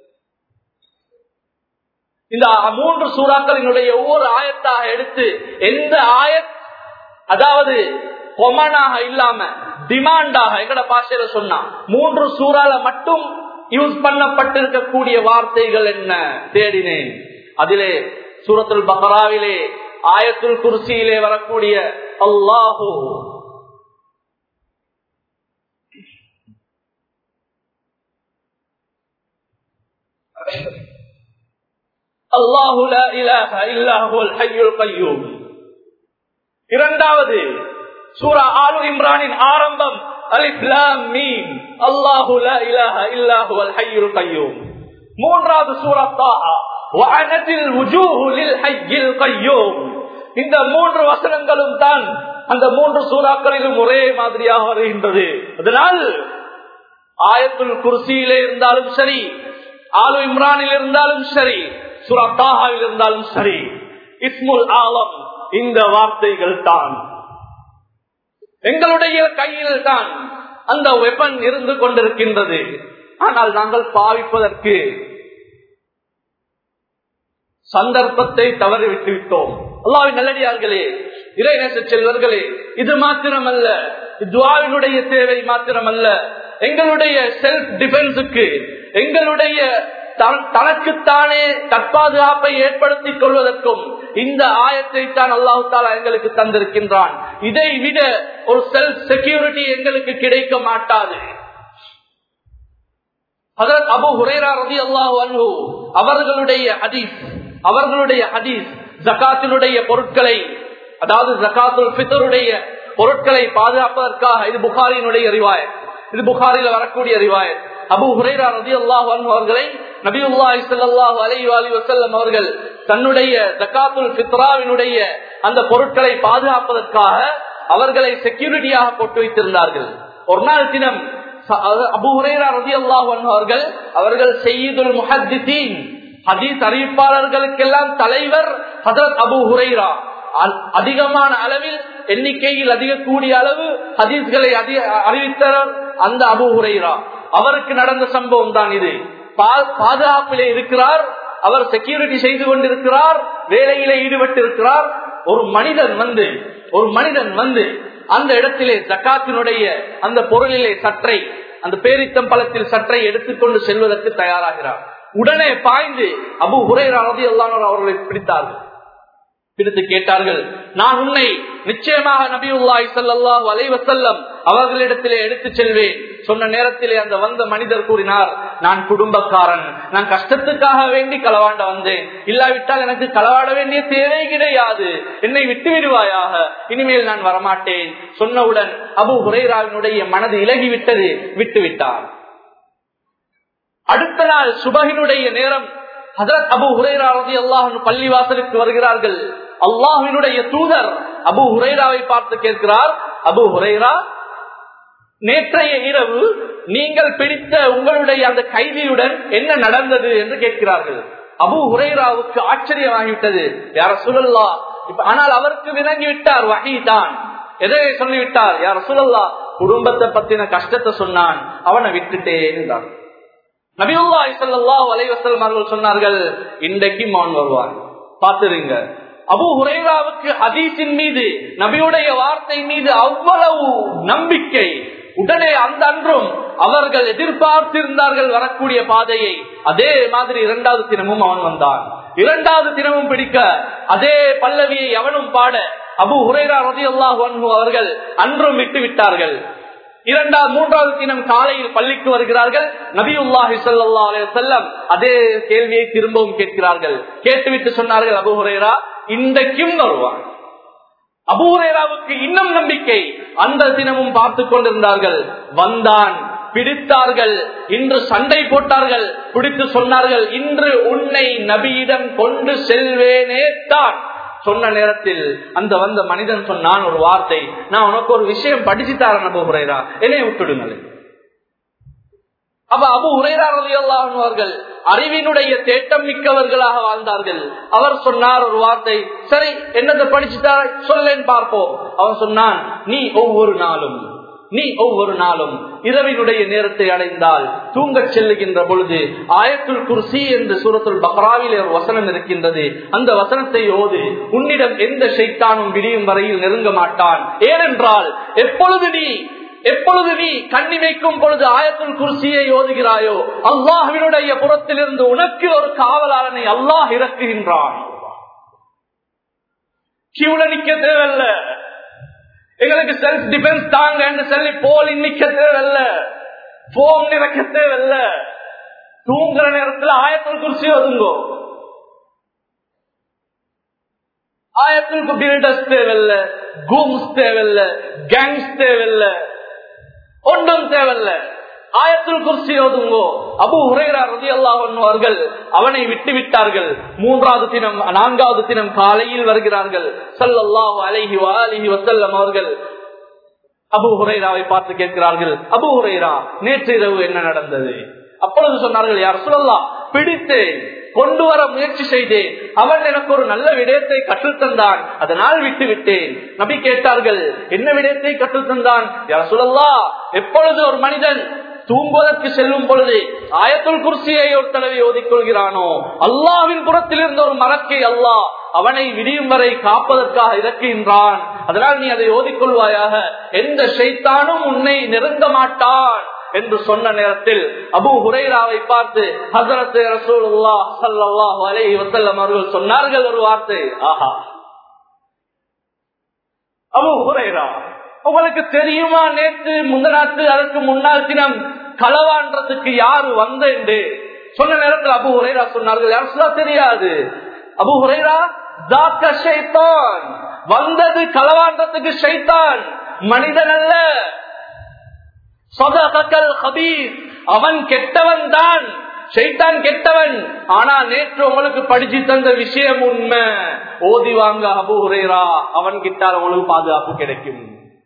இந்த மூன்று சூறாக்களினுடைய ஒவ்வொரு ஆயத்தாக எடுத்து எந்த ஆயத் அதாவது கொமனாக இல்லாம டிமாண்டாக எங்கட பாஷையில சொன்னா மூன்று சூறால மட்டும் யூஸ் பண்ணப்பட்டிருக்கக்கூடிய வார்த்தைகள் என்ன தேடினேன் அதிலே சூரத்துல் பஹராவிலே ஆயத்துல் குர்சியிலே வரக்கூடிய அல்லாஹூ அல்லாஹு லா இலாஹ இல்லாஹுல் ஹய்யுல் கய்யூம் இரண்டாவது சூரா ஆலு இம்ரானின் ஆரம்பம் அலிஃப்லாம் மீன் அல்லாஹு லா இலாஹ இல்லாஹுல் ஹய்யுல் கய்யூம் மூன்றாவது சூரா தாஹா வஅனத்தில் வுஜூஹு லில் ஹய்யில் கய்யூம் இந்த மூன்று வசனங்களும் தான் அந்த மூன்று சூறாக்களிலும் ஒரே மாதிரியாக வருகின்றது அதனால் ஆயத்துல் குர்சியிலே இருந்தாலும் சரி ஆலு இம்ரானில் இருந்தாலும் சரி சுரா தாஹாவில் இருந்தாலும் சரி இஸ்முல் ஆலம் இந்த வார்த்தைகள் தான் எங்களுடைய கையில் தான் அந்த வெப்பன் இருந்து கொண்டிருக்கின்றது ஆனால் நாங்கள் பாவிப்பதற்கு சந்தர்ப்பத்தை தவறிவிட்டு விட்டோம் அல்லாவின் நல்லடியார்களே இறைநேச செல்வர்களே இது மாத்திரமல்ல துவாவினுடைய தேவை மாத்திரமல்ல எங்களுடைய செல்ஃப் டிஃபென்ஸுக்கு எங்களுடைய தனக்குத்தானே தற்பாதுகாப்பை ஏற்படுத்திக் கொள்வதற்கும் இந்த ஆயத்தை தான் அல்லாஹு தாலா எங்களுக்கு தந்திருக்கின்றான் இதை விட ஒரு செல்ஃப் செக்யூரிட்டி எங்களுக்கு கிடைக்க மாட்டாது அபு ஹுரேரா ரதி அல்லாஹு அன்பு அவர்களுடைய ஹதீஸ் அவர்களுடைய ஹதீஸ் ஜக்காத்தினுடைய பொருட்களை அதாவது ஜக்காத்துல் பித்தருடைய பொருட்களை பாதுகாப்பதற்காக இது புகாரினுடைய ரிவாயத் இது புகாரில வரக்கூடிய ரிவாயத் அபு ஹுரேரா ரதி அல்லாஹ் அவர்களை நபியுல்லாஹி ஸல்லல்லாஹு அலைஹி வஸல்லம் அவர்கள் தன்னுடைய ஜக்காத்துல் ஃபித்ராவினுடைய அந்த பொருட்களை பாதுகாப்பதற்காக அவர்களை செக்யூரிட்டியாக போட்டு வைத்திருந்தார்கள் ஒரு நாள் தினம் அபு ஹுரேரா ரதி அல்லாஹ் அவர்கள் அவர்கள் செய்யுதுல் முஹத்தின் ஹதீஸ் அறிவிப்பாளர்களுக்கெல்லாம் தலைவர் ஹசரத் அபு ஹுரைரா அதிகமான அளவில் எண்ணிக்கையில் அதிக கூடிய அளவு ஹதீஸ்களை அறிவித்தவர் அந்த அபு ஹுரைரா அவருக்கு நடந்த சம்பவம் தான் இது பாதுகாப்பிலே இருக்கிறார் அவர் செக்யூரிட்டி செய்து கொண்டிருக்கிறார் வேலையிலே ஈடுபட்டு இருக்கிறார் ஒரு மனிதன் வந்து ஒரு மனிதன் வந்து அந்த இடத்திலே ஜக்காத்தினுடைய அந்த பொருளிலே சற்றை அந்த பேரித்தம் பழத்தில் சற்றை எடுத்துக்கொண்டு செல்வதற்கு தயாராகிறார் உடனே பாய்ந்து அபு ஹுரேரா ரதி அல்லானோர் அவர்களை பிடித்தார்கள் பிடித்து கேட்டார்கள் நான் உன்னை நிச்சயமாக நபியுல்லாய் சல்லாஹ் அலைவசல்லம் அவர்களிடத்திலே எடுத்து செல்வேன் சொன்ன நேரத்திலே அந்த வந்த மனிதர் கூறினார் நான் குடும்பக்காரன் நான் கஷ்டத்துக்காக வேண்டி களவாண்ட வந்தேன் இல்லாவிட்டால் எனக்கு களவாட வேண்டிய தேவை கிடையாது என்னை விட்டு விடுவாயாக இனிமேல் நான் வரமாட்டேன் சொன்னவுடன் அபு ஹுரேராவினுடைய மனது இலகிவிட்டது விட்டு விட்டார் அடுத்த நாள் சுபகினுடைய நேரம் ஹசரத் அபு ஹுரேரா ரதி அல்லாஹ் பள்ளிவாசலுக்கு வருகிறார்கள் அல்லாஹினுடைய தூதர் அபு ஹுரேராவை பார்த்து கேட்கிறார் அபு ஹுரேரா நேற்றைய இரவு நீங்கள் பிடித்த உங்களுடைய அந்த கைதியுடன் என்ன நடந்தது என்று கேட்கிறார்கள் அபு ஹுரேராவுக்கு ஆச்சரியமாகிவிட்டது யார சுழல்லா இப்ப ஆனால் அவருக்கு விளங்கி விட்டார் வகை தான் எதை சொல்லிவிட்டார் யார சுழல்லா குடும்பத்தை பத்தின கஷ்டத்தை சொன்னான் அவனை விட்டுட்டேன் என்றான் நபியுல்லாஹி ஸல்லல்லாஹு அலைஹி வஸல்லம் அவர்கள் சொன்னார்கள் இன்றைக்கு அவன் வருவான் பாத்துருங்க அபு ஹுரைராவுக்கு ஹதீஸின் மீது நபியுடைய வார்த்தை மீது அவ்வளவு நம்பிக்கை உடனே அந்த அன்றும் அவர்கள் எதிர்பார்த்திருந்தார்கள் வரக்கூடிய பாதையை அதே மாதிரி இரண்டாவது தினமும் அவன் வந்தான் இரண்டாவது தினமும் பிடிக்க அதே பல்லவியை அவனும் பாட அபு ஹுரைரா ரதி அவர்கள் அன்றும் விட்டு விட்டார்கள் இரண்டாவது மூன்றாவது தினம் காலையில் பள்ளிக்கு வருகிறார்கள் நபியுல்லாஹி சல்லா செல்லம் அதே கேள்வியை திரும்பவும் கேட்கிறார்கள் கேட்டுவிட்டு சொன்னார்கள் அபுஹுரேரா இன்றைக்கும் வருவான் அபூரேராவுக்கு இன்னும் நம்பிக்கை அந்த தினமும் பார்த்து கொண்டிருந்தார்கள் வந்தான் பிடித்தார்கள் இன்று சண்டை போட்டார்கள் பிடித்து சொன்னார்கள் இன்று உன்னை நபியிடம் கொண்டு செல்வேனே தான் சொன்ன நேரத்தில் அந்த வந்த மனிதன் சொன்னான் ஒரு வார்த்தை நான் உனக்கு ஒரு விஷயம் படிச்சு தரேன் அபு உரைரா என்னைய விட்டுடுங்கள் அப்ப அபு உரைரா அவர்கள் அறிவினுடைய தேட்டம் மிக்கவர்களாக வாழ்ந்தார்கள் அவர் சொன்னார் ஒரு வார்த்தை சரி என்னத்தை படிச்சுட்டா சொல்லேன் பார்ப்போம் அவன் சொன்னான் நீ ஒவ்வொரு நாளும் நீ ஒவ்வொரு நாளும் இரவினுடைய நேரத்தை அடைந்தால் தூங்கச் செல்லுகின்ற பொழுது ஆயத்துல் குர்சி என்று சூரத்துல் பக்ராவிலே ஒரு வசனம் இருக்கின்றது அந்த வசனத்தை ஓது உன்னிடம் எந்த ஷைத்தானும் விடியும் வரையில் நெருங்க மாட்டான் ஏனென்றால் எப்பொழுது நீ எப்பொழுது நீ கண்ணி வைக்கும் பொழுது ஆயத்துல் குர்சியை ஓதுகிறாயோ அல்லாஹினுடைய புறத்திலிருந்து உனக்கு ஒரு காவலாளனை அல்லாஹ் இறக்குகின்றான் கியூல நிக்க தேவையில்ல எங்களுக்கு செல்ஃப் டிஃபென்ஸ் தாங்க சொல்லி போல் நிக்க தேவையில்ல போம் நிறக்க தேவையில்ல தூங்குற நேரத்தில் ஆயத்தில் குறிச்சி ஒதுங்கோ ஆயத்திற்கு பில்டர்ஸ் தேவையில்ல கூம்ஸ் தேவையில்ல கேங்ஸ் தேவையில்ல ஒன்றும் தேவையில்ல ஆயத்தில் குறிச்சி ஒதுங்கோ அபு உரையரா ரதி அவர்கள் அவனை விட்டு விட்டார்கள் மூன்றாவது தினம் நான்காவது தினம் காலையில் வருகிறார்கள் சல்லல்லாஹு அலைஹி அலிஹி வசல்லம் அவர்கள் அபு ஹுரைராவை பார்த்து கேட்கிறார்கள் அபு ஹுரைரா நேற்று இரவு என்ன நடந்தது அப்பொழுது சொன்னார்கள் யார் சொல்லலாம் பிடித்தேன் கொண்டு வர முயற்சி செய்தேன் அவன் எனக்கு ஒரு நல்ல விடயத்தை கற்றுத்தந்தான் அதனால் விட்டு விட்டேன் நபி கேட்டார்கள் என்ன விடயத்தை கற்றுத்தந்தான் யார் சொல்லலா எப்பொழுது ஒரு மனிதன் தூங்குவதற்கு செல்லும் பொழுது ஆயத்துல் குர்சியை ஒரு தடவை ஓதிக்கொள்கிறானோ அல்லாவின் புறத்தில் இருந்த ஒரு மரக்கை அல்லாஹ் அவனை விடியும் வரை காப்பதற்காக இறக்குகின்றான் அதனால் நீ அதை ஓதிக்கொள்வாயாக எந்த ஷைத்தானும் உன்னை நெருங்க மாட்டான் என்று சொன்ன நேரத்தில் அபு ஹுரைராவை பார்த்து ஹசரத் ரசூலுல்லா ஸல்லல்லாஹு அலைஹி வஸல்லம் அவர்கள் சொன்னார்கள் ஒரு வார்த்தை ஆஹா அபு ஹுரைரா உங்களுக்கு தெரியுமா நேற்று முந்தநாத்து அதற்கு முன்னாள் தினம் களவான்றதுக்கு யாரு வந்த என்று சொன்ன நேரத்தில் அபு ஹுரைரா சொன்னார்கள் யாரும் தெரியாது அபு ஹுரைரா ஜாக்க ஷைத்தான் வந்தது களவான்றதுக்கு ஷைத்தான் மனிதன் அல்ல சதகல் ஹபீஸ் அவன் கெட்டவன் தான் ஷைத்தான் கெட்டவன் ஆனா நேற்று உங்களுக்கு படிச்சு தந்த விஷயம் உண்மை ஓதி வாங்க அபு ஹுரைரா அவன் கிட்டால் உங்களுக்கு பாதுகாப்பு கிடைக்கும்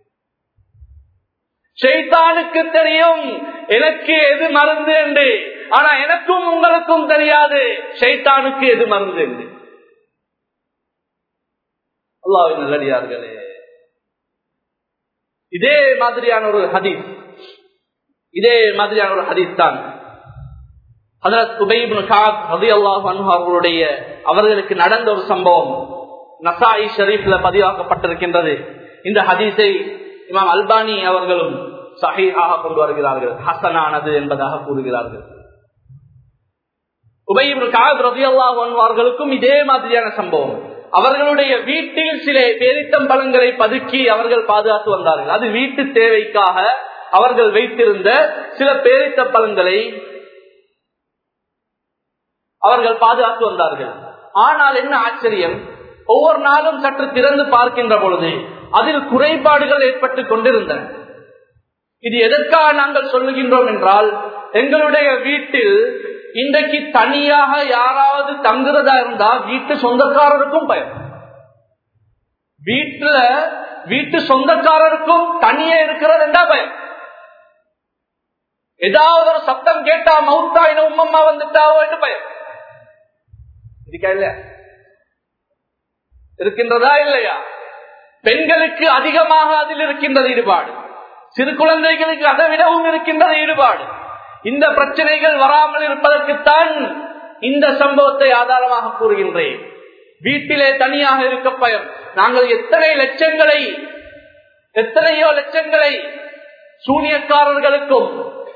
ஷைத்தானுக்கு தெரியும் எனக்கு எது மருந்து என்று ஆனா எனக்கும் உங்களுக்கும் தெரியாது ஷைத்தானுக்கு எது மருந்து என்று அல்லாவின் நல்லடியார்களே இதே மாதிரியான ஒரு ஹதீஸ் இதே மாதிரியான ஒரு ஹதீஸ் தான் அவர்களுடைய அவர்களுக்கு நடந்த ஒரு சம்பவம் நசாயி ஷரீஃப்ல பதிவாக்கப்பட்டிருக்கின்றது இந்த ஹதீஸை இமாம் அல்பானி அவர்களும் சஹீஹாக கொண்டு வருகிறார்கள் ஹசனானது என்பதாக கூறுகிறார்கள் அவர்களுக்கும் இதே மாதிரியான சம்பவம் அவர்களுடைய வீட்டில் சில பேரித்தம்பழங்களை பதுக்கி அவர்கள் பாதுகாத்து வந்தார்கள் அது வீட்டு தேவைக்காக அவர்கள் வைத்திருந்த சில பேரித்தம்பழங்களை அவர்கள் பாதுகாத்து வந்தார்கள் ஆனால் என்ன ஆச்சரியம் ஒவ்வொரு நாளும் சற்று திறந்து பார்க்கின்ற பொழுது அதில் குறைபாடுகள் ஏற்பட்டு கொண்டிருந்தன இது எதற்காக நாங்கள் சொல்லுகின்றோம் என்றால் எங்களுடைய வீட்டில் இன்றைக்கு தனியாக யாராவது தங்குறதா இருந்தா வீட்டு சொந்தக்காரருக்கும் பயம் வீட்டுல வீட்டு சொந்தக்காரருக்கும் தனியே இருக்கிறது என்றா பயம் ஏதாவது ஒரு சத்தம் கேட்டா மவுத்தா என்ன உம்மம்மா வந்துட்டாவோ என்று பயம் இருக்கா இல்ல இருக்கின்றதா இல்லையா பெண்களுக்கு அதிகமாக அதில் இருக்கின்றது ஈடுபாடு சிறு குழந்தைகளுக்கு அதை விடவும் இருக்கின்றது ஈடுபாடு இந்த பிரச்சனைகள் வராமல் இருப்பதற்குத்தான் இந்த சம்பவத்தை ஆதாரமாக கூறுகின்றேன் வீட்டிலே தனியாக இருக்க பயம் நாங்கள் எத்தனை லட்சங்களை எத்தனையோ லட்சங்களை சூனியக்காரர்களுக்கும்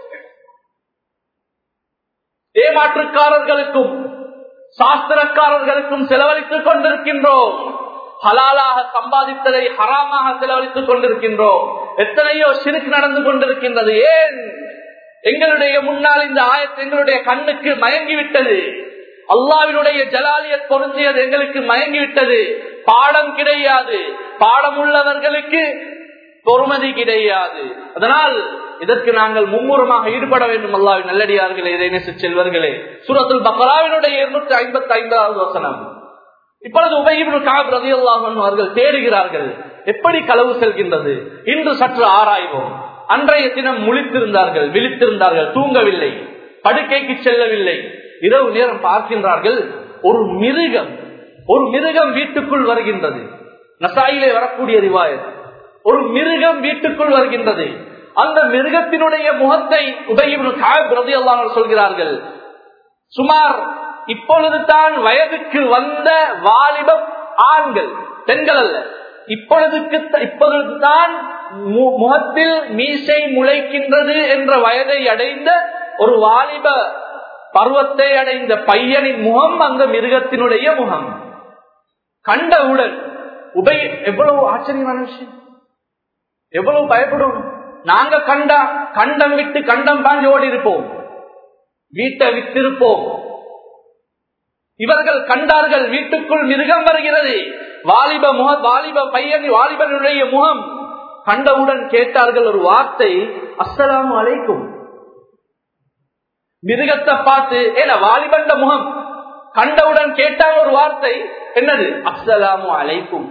ஏமாற்றுக்காரர்களுக்கும் சாஸ்திரக்காரர்களுக்கும் செலவழித்துக் கொண்டிருக்கின்றோம் ஹலாலாக சம்பாதித்ததை ஹராமாக செலவழித்துக் கொண்டிருக்கின்றோம் எத்தனையோ சிறுக்கு நடந்து கொண்டிருக்கின்றது ஏன் எங்களுடைய முன்னால் இந்த ஆயத்து எங்களுடைய கண்ணுக்கு மயங்கிவிட்டது அல்லாவினுடைய ஜலாலியத் பொருந்தியது எங்களுக்கு மயங்கிவிட்டது பாடம் கிடையாது பாடம் உள்ளவர்களுக்கு பொறுமதி கிடையாது அதனால் இதற்கு நாங்கள் மும்முரமாக ஈடுபட வேண்டும் அல்லாவின் நல்லடியார்களே இதை நேச செல்வர்களே சூரத்துல் பக்ராவினுடைய இருநூற்றி ஐம்பத்தி ஐந்தாவது வசனம் இப்பொழுது உபயிபின் காப் ரதி அவர்கள் தேடுகிறார்கள் எப்படி களவு செல்கின்றது இன்று சற்று ஆராய்வோம் அன்றைய தினம் முழித்திருந்தார்கள் விழித்திருந்தார்கள் தூங்கவில்லை படுக்கைக்கு செல்லவில்லை இரவு நேரம் பார்க்கின்றார்கள் ஒரு மிருகம் ஒரு மிருகம் வீட்டுக்குள் வருகின்றது நசாயிலே வரக்கூடிய ரிவாயத் ஒரு மிருகம் வீட்டுக்குள் வருகின்றது அந்த மிருகத்தினுடைய முகத்தை உதயம் சொல்கிறார்கள் சுமார் இப்பொழுது தான் வயதுக்கு வந்த வாலிபம் ஆண்கள் பெண்கள் அல்ல இப்பொழுதுக்கு இப்பொழுது தான் முகத்தில் மீசை முளைக்கின்றது என்ற வயதை அடைந்த ஒரு வாலிப பருவத்தை அடைந்த பையனின் முகம் அந்த மிருகத்தினுடைய முகம் கண்டவுடன் உபய எவ்வளவு ஆச்சரியமான விஷயம் எவ்வளவு பயப்படும் நாங்க கண்டா கண்டம் விட்டு கண்டம் பாஞ்சு ஓடி இருப்போம் வீட்டை வித்திருப்போம் இவர்கள் கண்டார்கள் வீட்டுக்குள் மிருகம் வருகிறது வாலிப முக வாலிப பையன் வாலிபனுடைய முகம் கண்டவுடன் கேட்டார்கள் ஒரு வார்த்தை அஸ்ஸலாமு அலைக்கும் மிருகத்தை பார்த்து ஏன வாலிபண்ட முகம் கண்டவுடன் கேட்டால் ஒரு வார்த்தை என்னது அஸ்ஸலாமு அலைக்கும்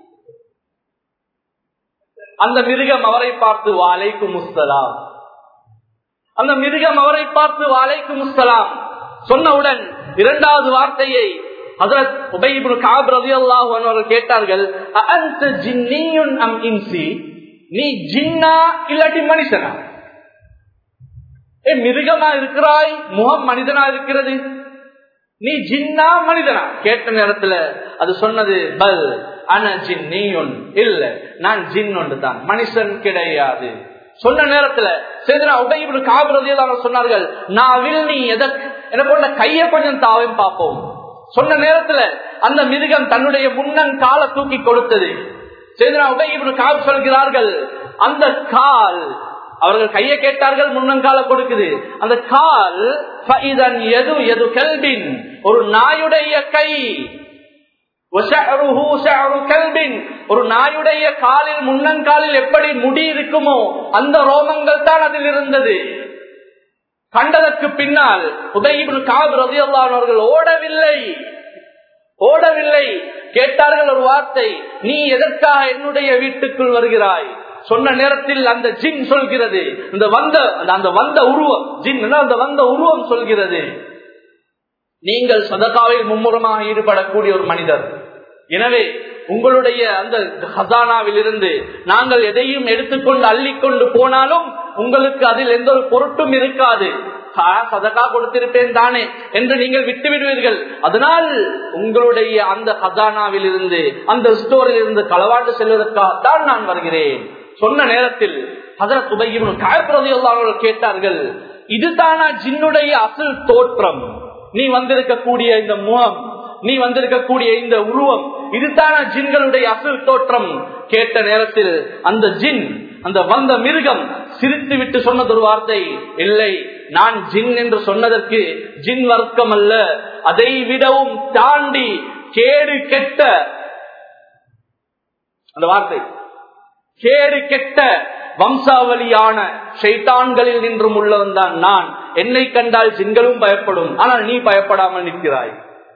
அந்த மிருகம் அவரை பார்த்து வாழைக்கும் முஸ்தலாம் அந்த மிருகம் அவரை பார்த்து வாழைக்கும் முஸ்தலாம் சொன்னவுடன் இரண்டாவது வார்த்தையை ஹசரத் உபயிபுல் காப் ரலியல்லாஹு அன்ஹு அவர்கள் கேட்டார்கள் அஅன்த ஜின்னியுன் அம் இன்சி நீ ஜின்னா இல்லாட்டி மனுஷனா ஏ மிருகமா இருக்கிறாய் முகம் மனிதனா இருக்கிறது நீ ஜின்னா மனிதனா கேட்ட நேரத்துல அது சொன்னது பல் அன ஜின்னியுன் இல்ல நான் ஜின் ஒன்று தான் மனுஷன் கிடையாது சொன்ன நேரத்துல சேதனா உபயிபுல் காப் ரலியல்லாஹு சொன்னார்கள் நான் வில் நீ எதற்கு எனக்கு உள்ள கைய கொஞ்சம் தாவையும் பார்ப்போம் சொன்ன நேரத்துல அந்த மிருகம் தன்னுடைய முன்னன் காலை தூக்கி கொடுத்தது சேதனா உபயிபுல் காப் சொல்கிறார்கள் அந்த கால் அவர்கள் கையை கேட்டார்கள் முன்னங்கால கொடுக்குது அந்த கால் ஃபைதன் எது எது கல்பின் ஒரு நாயுடைய கை وَشَعْرُهُ شَعْرُ كَلْبٍ. ஒரு நாயுடைய காலில் முன்னங்காலில் எப்படி முடி இருக்குமோ அந்த ரோமங்கள் தான் அதில் இருந்தது கண்டதற்கு பின்னால் உதயிபுல் காப் ரதியல்லாஹு அவர்கள் ஓடவில்லை ஓடவில்லை கேட்டார்கள் ஒரு வார்த்தை நீ எதற்காக என்னுடைய வீட்டுக்குள் வருகிறாய் சொன்ன நேரத்தில் அந்த ஜின் சொல்கிறது இந்த வந்த அந்த வந்த உருவம் ஜின் அந்த வந்த உருவம் சொல்கிறது நீங்கள் சதகாவில் மும்முரமாக ஈடுபடக்கூடிய ஒரு மனிதர் எனவே உங்களுடைய அந்த ஹசானாவில் இருந்து நாங்கள் எதையும் எடுத்துக்கொண்டு அள்ளிக்கொண்டு போனாலும் உங்களுக்கு அதில் எந்த ஒரு பொருட்டும் இருக்காது ஆ, சதகா கொடுத்திருப்பேன் தானே என்று நீங்கள் விட்டு விடுவீர்கள் அதனால் உங்களுடைய அந்த ஹசானாவில் இருந்து அந்த ஸ்டோரில் இருந்து களவாண்டு செல்வதற்காகத்தான் நான் வருகிறேன் சொன்ன நேரத்தில் ஹசரத் உபயிபுன் காயப்பிரதி அவர்கள் கேட்டார்கள் இதுதானா ஜின்னுடைய அசல் தோற்றம் நீ வந்திருக்கக்கூடிய இந்த முகம் நீ வந்திருக்கக்கூடிய இந்த உருவம் இதுதானா ஜின்களுடைய அசல் தோற்றம் கேட்ட நேரத்தில் அந்த ஜின் அந்த வந்த மிருகம் சிரித்து விட்டு சொன்னது ஒரு வார்த்தை இல்லை நான் ஜின் என்று சொன்னதற்கு ஜின் வர்க்கம் அல்ல அதை விடவும் தாண்டி கேடு கெட்ட அந்த வார்த்தை கேடு கெட்ட வம்சாவளியான ஷைத்தான்களில் நின்றும் உள்ளவன் தான் நான் என்னை கண்டால் ஜின்களும் பயப்படும் ஆனால் நீ பயப்படாமல் நிற்கிறாய்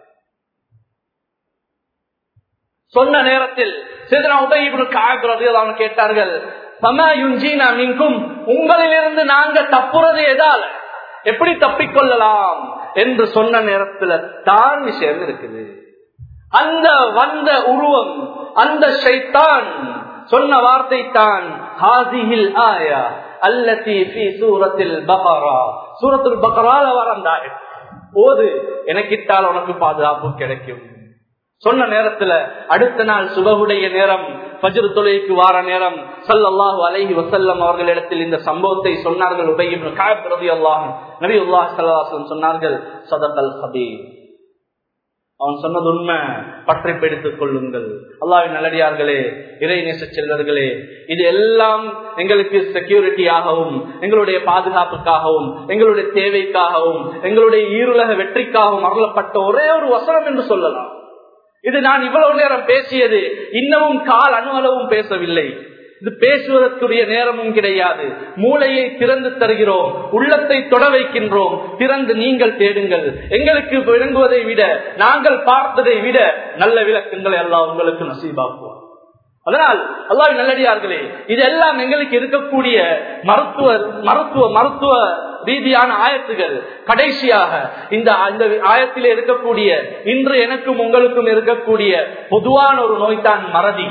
சொன்ன நேரத்தில் சிதனா உதயிபுல் காயப் கேட்டார்கள் சமயுஞ்சீனா மின்கும் உங்களிலிருந்து நாங்க தப்புறது எதால எப்படி தப்பிக்கொள்ளலாம் என்று சொன்ன நேரத்துல தான் விஷயம் இருக்குது அந்த வந்த உருவம் அந்த ஷைத்தான் சொன்ன வார்த்தை தான் ஹாசிஹில் ஆயா அல்லதி ஃபி சூரத்தில் பகரா சூரத்துல் பகரால வரந்தாய் போது எனக்கிட்டால் உனக்கு பாதுகாப்பு கிடைக்கும் சொன்ன நேரத்துல அடுத்த நாள் சுபகுடைய நேரம் பஜ்ர் தொலைக்கு வார நேரம் சல்லல்லாஹு அலைஹி வசல்லம் அவர்களிடத்தில் இந்த சம்பவத்தை சொன்னார்கள் உபயம் ரதி அல்லாஹ் நபி உல்லாஹ் சல்லாஹம் சொன்னார்கள் சதகல் ஹபீர் அவன் சொன்னது உண்மை பற்றி பிடித்துக் கொள்ளுங்கள் அல்லாவின் நல்லடியார்களே இறைநேச செல்வர்களே இது எல்லாம் எங்களுக்கு செக்யூரிட்டியாகவும் எங்களுடைய பாதுகாப்புக்காகவும் எங்களுடைய தேவைக்காகவும் எங்களுடைய ஈருலக வெற்றிக்காகவும் அருளப்பட்ட ஒரே ஒரு வசனம் என்று சொல்லலாம் இது நான் இவ்வளவு நேரம் பேசியது இன்னமும் கால் அணுவளவும் பேசவில்லை இது பேசுவதற்குரிய நேரமும் கிடையாது மூளையை திறந்து தருகிறோம் உள்ளத்தை தொட வைக்கின்றோம் திறந்து நீங்கள் தேடுங்கள் எங்களுக்கு விளங்குவதை விட நாங்கள் பார்த்ததை விட நல்ல விளக்கங்களை எல்லாம் உங்களுக்கு நசீபாக்குவோம் அதனால் அல்லாஹ் நல்லடியார்களே இதெல்லாம் எங்களுக்கு இருக்கக்கூடிய மருத்துவ மருத்துவ மருத்துவ ரீதியான ஆயத்துகள் கடைசியாக இந்த இந்த ஆயத்திலே இருக்கக்கூடிய இன்று எனக்கும் உங்களுக்கும் இருக்கக்கூடிய பொதுவான ஒரு நோய் தான் மறதி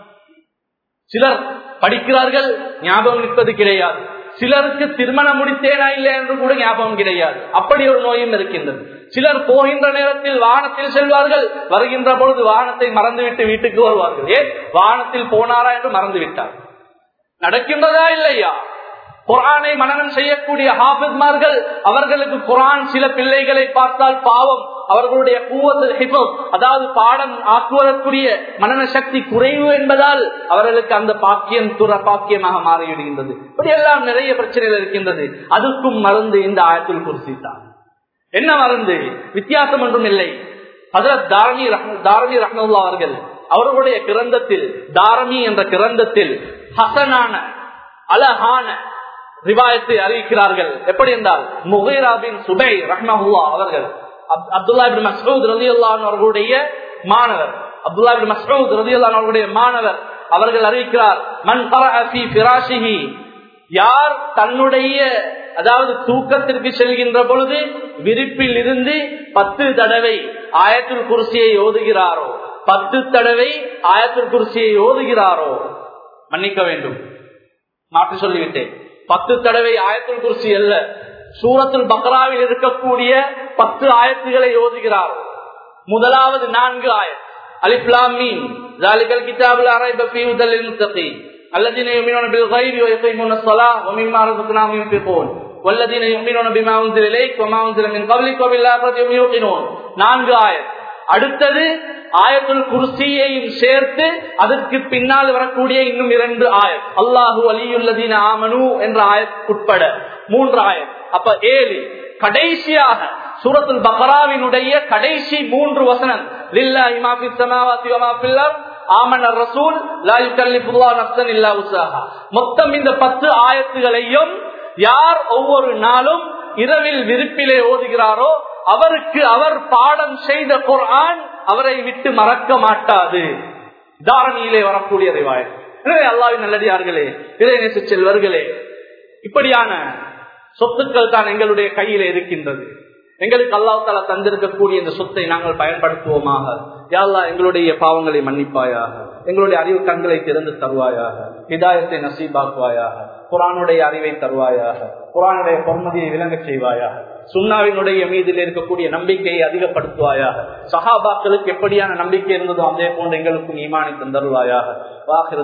சிலர் படிக்கிறார்கள் ஞாபகம் நிற்பது கிடையாது சிலருக்கு திருமணம் முடித்தேனா இல்லை என்று கூட ஞாபகம் கிடையாது அப்படி ஒரு நோயும் இருக்கின்றது சிலர் போகின்ற நேரத்தில் வானத்தில் செல்வார்கள் வருகின்ற பொழுது வானத்தை மறந்துவிட்டு வீட்டுக்கு வருவார்கள் ஏன் வானத்தில் போனாரா என்று மறந்து விட்டார் நடக்கின்றதா இல்லையா குரானை மனநம் செய்யக்கூடிய ஹாபிஸ்மார்கள் அவர்களுக்கு குரான் சில பிள்ளைகளை பார்த்தால் பாவம் அவர்களுடைய கூவத்து அதாவது பாடம் ஆக்குவதற்குரிய மனன சக்தி குறைவு என்பதால் அவர்களுக்கு அந்த பாக்கியம் துற பாக்கியமாக மாறிவிடுகின்றது இப்படியெல்லாம் நிறைய பிரச்சனைகள் இருக்கின்றது அதுக்கும் மருந்து இந்த ஆயத்தில் குறிச்சித்தான் என்ன மருந்து வித்தியாசம் ஒன்றும் இல்லை அதில் தாரணி தாரணி ரஹ்மல்லா அவர்கள் அவர்களுடைய கிரந்தத்தில் தாரணி என்ற கிரந்தத்தில் ஹசனான அழகான ரிவாயத்தை அறிவிக்கிறார்கள் எப்படி என்றால் முகைராபின் சுபை ரஹ்மஹுல்லா அவர்கள் அப்துல்லா பின் மசூத் ரதி அவர்களுடைய மாணவர் அப்துல்லா பின் மசூத் ரதி அவர்களுடைய மாணவர் அவர்கள் அறிவிக்கிறார் மண் பிராசிஹி யார் தன்னுடைய அதாவது தூக்கத்திற்கு செல்கின்ற பொழுது விரிப்பில் இருந்து பத்து தடவை ஆயத்துல் குருசியை ஓதுகிறாரோ பத்து தடவை ஆயத்துல் குருசியை ஓதுகிறாரோ மன்னிக்க வேண்டும் மாற்றி சொல்லிவிட்டேன் பத்து தடவை ஆயத்துல் குருசி அல்ல சூரத்துல் பக்ராவில் இருக்கக்கூடிய பத்து ஆயத்துகளை ஓதுகிறாரோ முதலாவது நான்கு ஆயத் அலிப்லாமீன் ஜாலிகல் கிதாபுல் அரைப ஃபீ ஹுதல் லில்முத்தகீன் الذين يؤمنون بالغيب ويقيمون الصلاة ومما رزقناهم ينفقون والذين يؤمنون بما أنزل إليك وما أنزل من قبلك وبالآخرة هم يوقنون நான்கு ஆயத் அடுத்தது ஆயத்துல் குர்சியையும் சேர்த்து அதற்கு பின்னால் வரக்கூடிய இன்னும் இரண்டு ஆயத் அல்லாஹு அலியுல்லதீன ஆமனு என்ற ஆயத் உட்பட மூன்று ஆயத் அப்ப ஏழு கடைசியாக சூரத்துல் பக்ராவினுடைய கடைசி மூன்று வசனம் லில்லாஹி மா ஃபிஸ் ஸமாவாதி வ மா ஃபில் அர்த் ஆமன ரசூல் லா யுகல்லிஃபுல்லாஹு நஃப்ஸன் இல்லா உஸாஹா மொத்தம் இந்த 10 ஆயத்துகளையும் யார் ஒவ்வொரு நாளும் இரவில் விருப்பிலே ஓதுகிறாரோ அவருக்கு அவர் பாடம் செய்த குர்ஆன் அவரை விட்டு மறக்க மாட்டாது தாரணியிலே வரக்கூடிய ரிவாய் எனவே அல்லாவின் நல்லடியார்களே இறைநேச செல்வர்களே இப்படியான சொத்துக்கள் தான் எங்களுடைய கையில இருக்கின்றது எங்களுக்கு அல்லாஹால தந்திருக்கக்கூடிய இந்த சொத்தை நாங்கள் பயன்படுத்துவோமாக யாழ்லா எங்களுடைய பாவங்களை மன்னிப்பாயாக எங்களுடைய அறிவு கண்களை திறந்து தருவாயாக ஹிதாயத்தை நசீபாக்குவாயாக குரானுடைய அறிவை தருவாயாக குரானுடைய பொன்மதியை விளங்க செய்வாயாக சுண்ணாவினுடைய மீதில் இருக்கக்கூடிய நம்பிக்கையை அதிகப்படுத்துவாயாக சஹாபாக்களுக்கு எப்படியான நம்பிக்கை இருந்ததோ அதே போன்று எங்களுக்கும் ஈமானை தந்தருவாயாக வாகிறது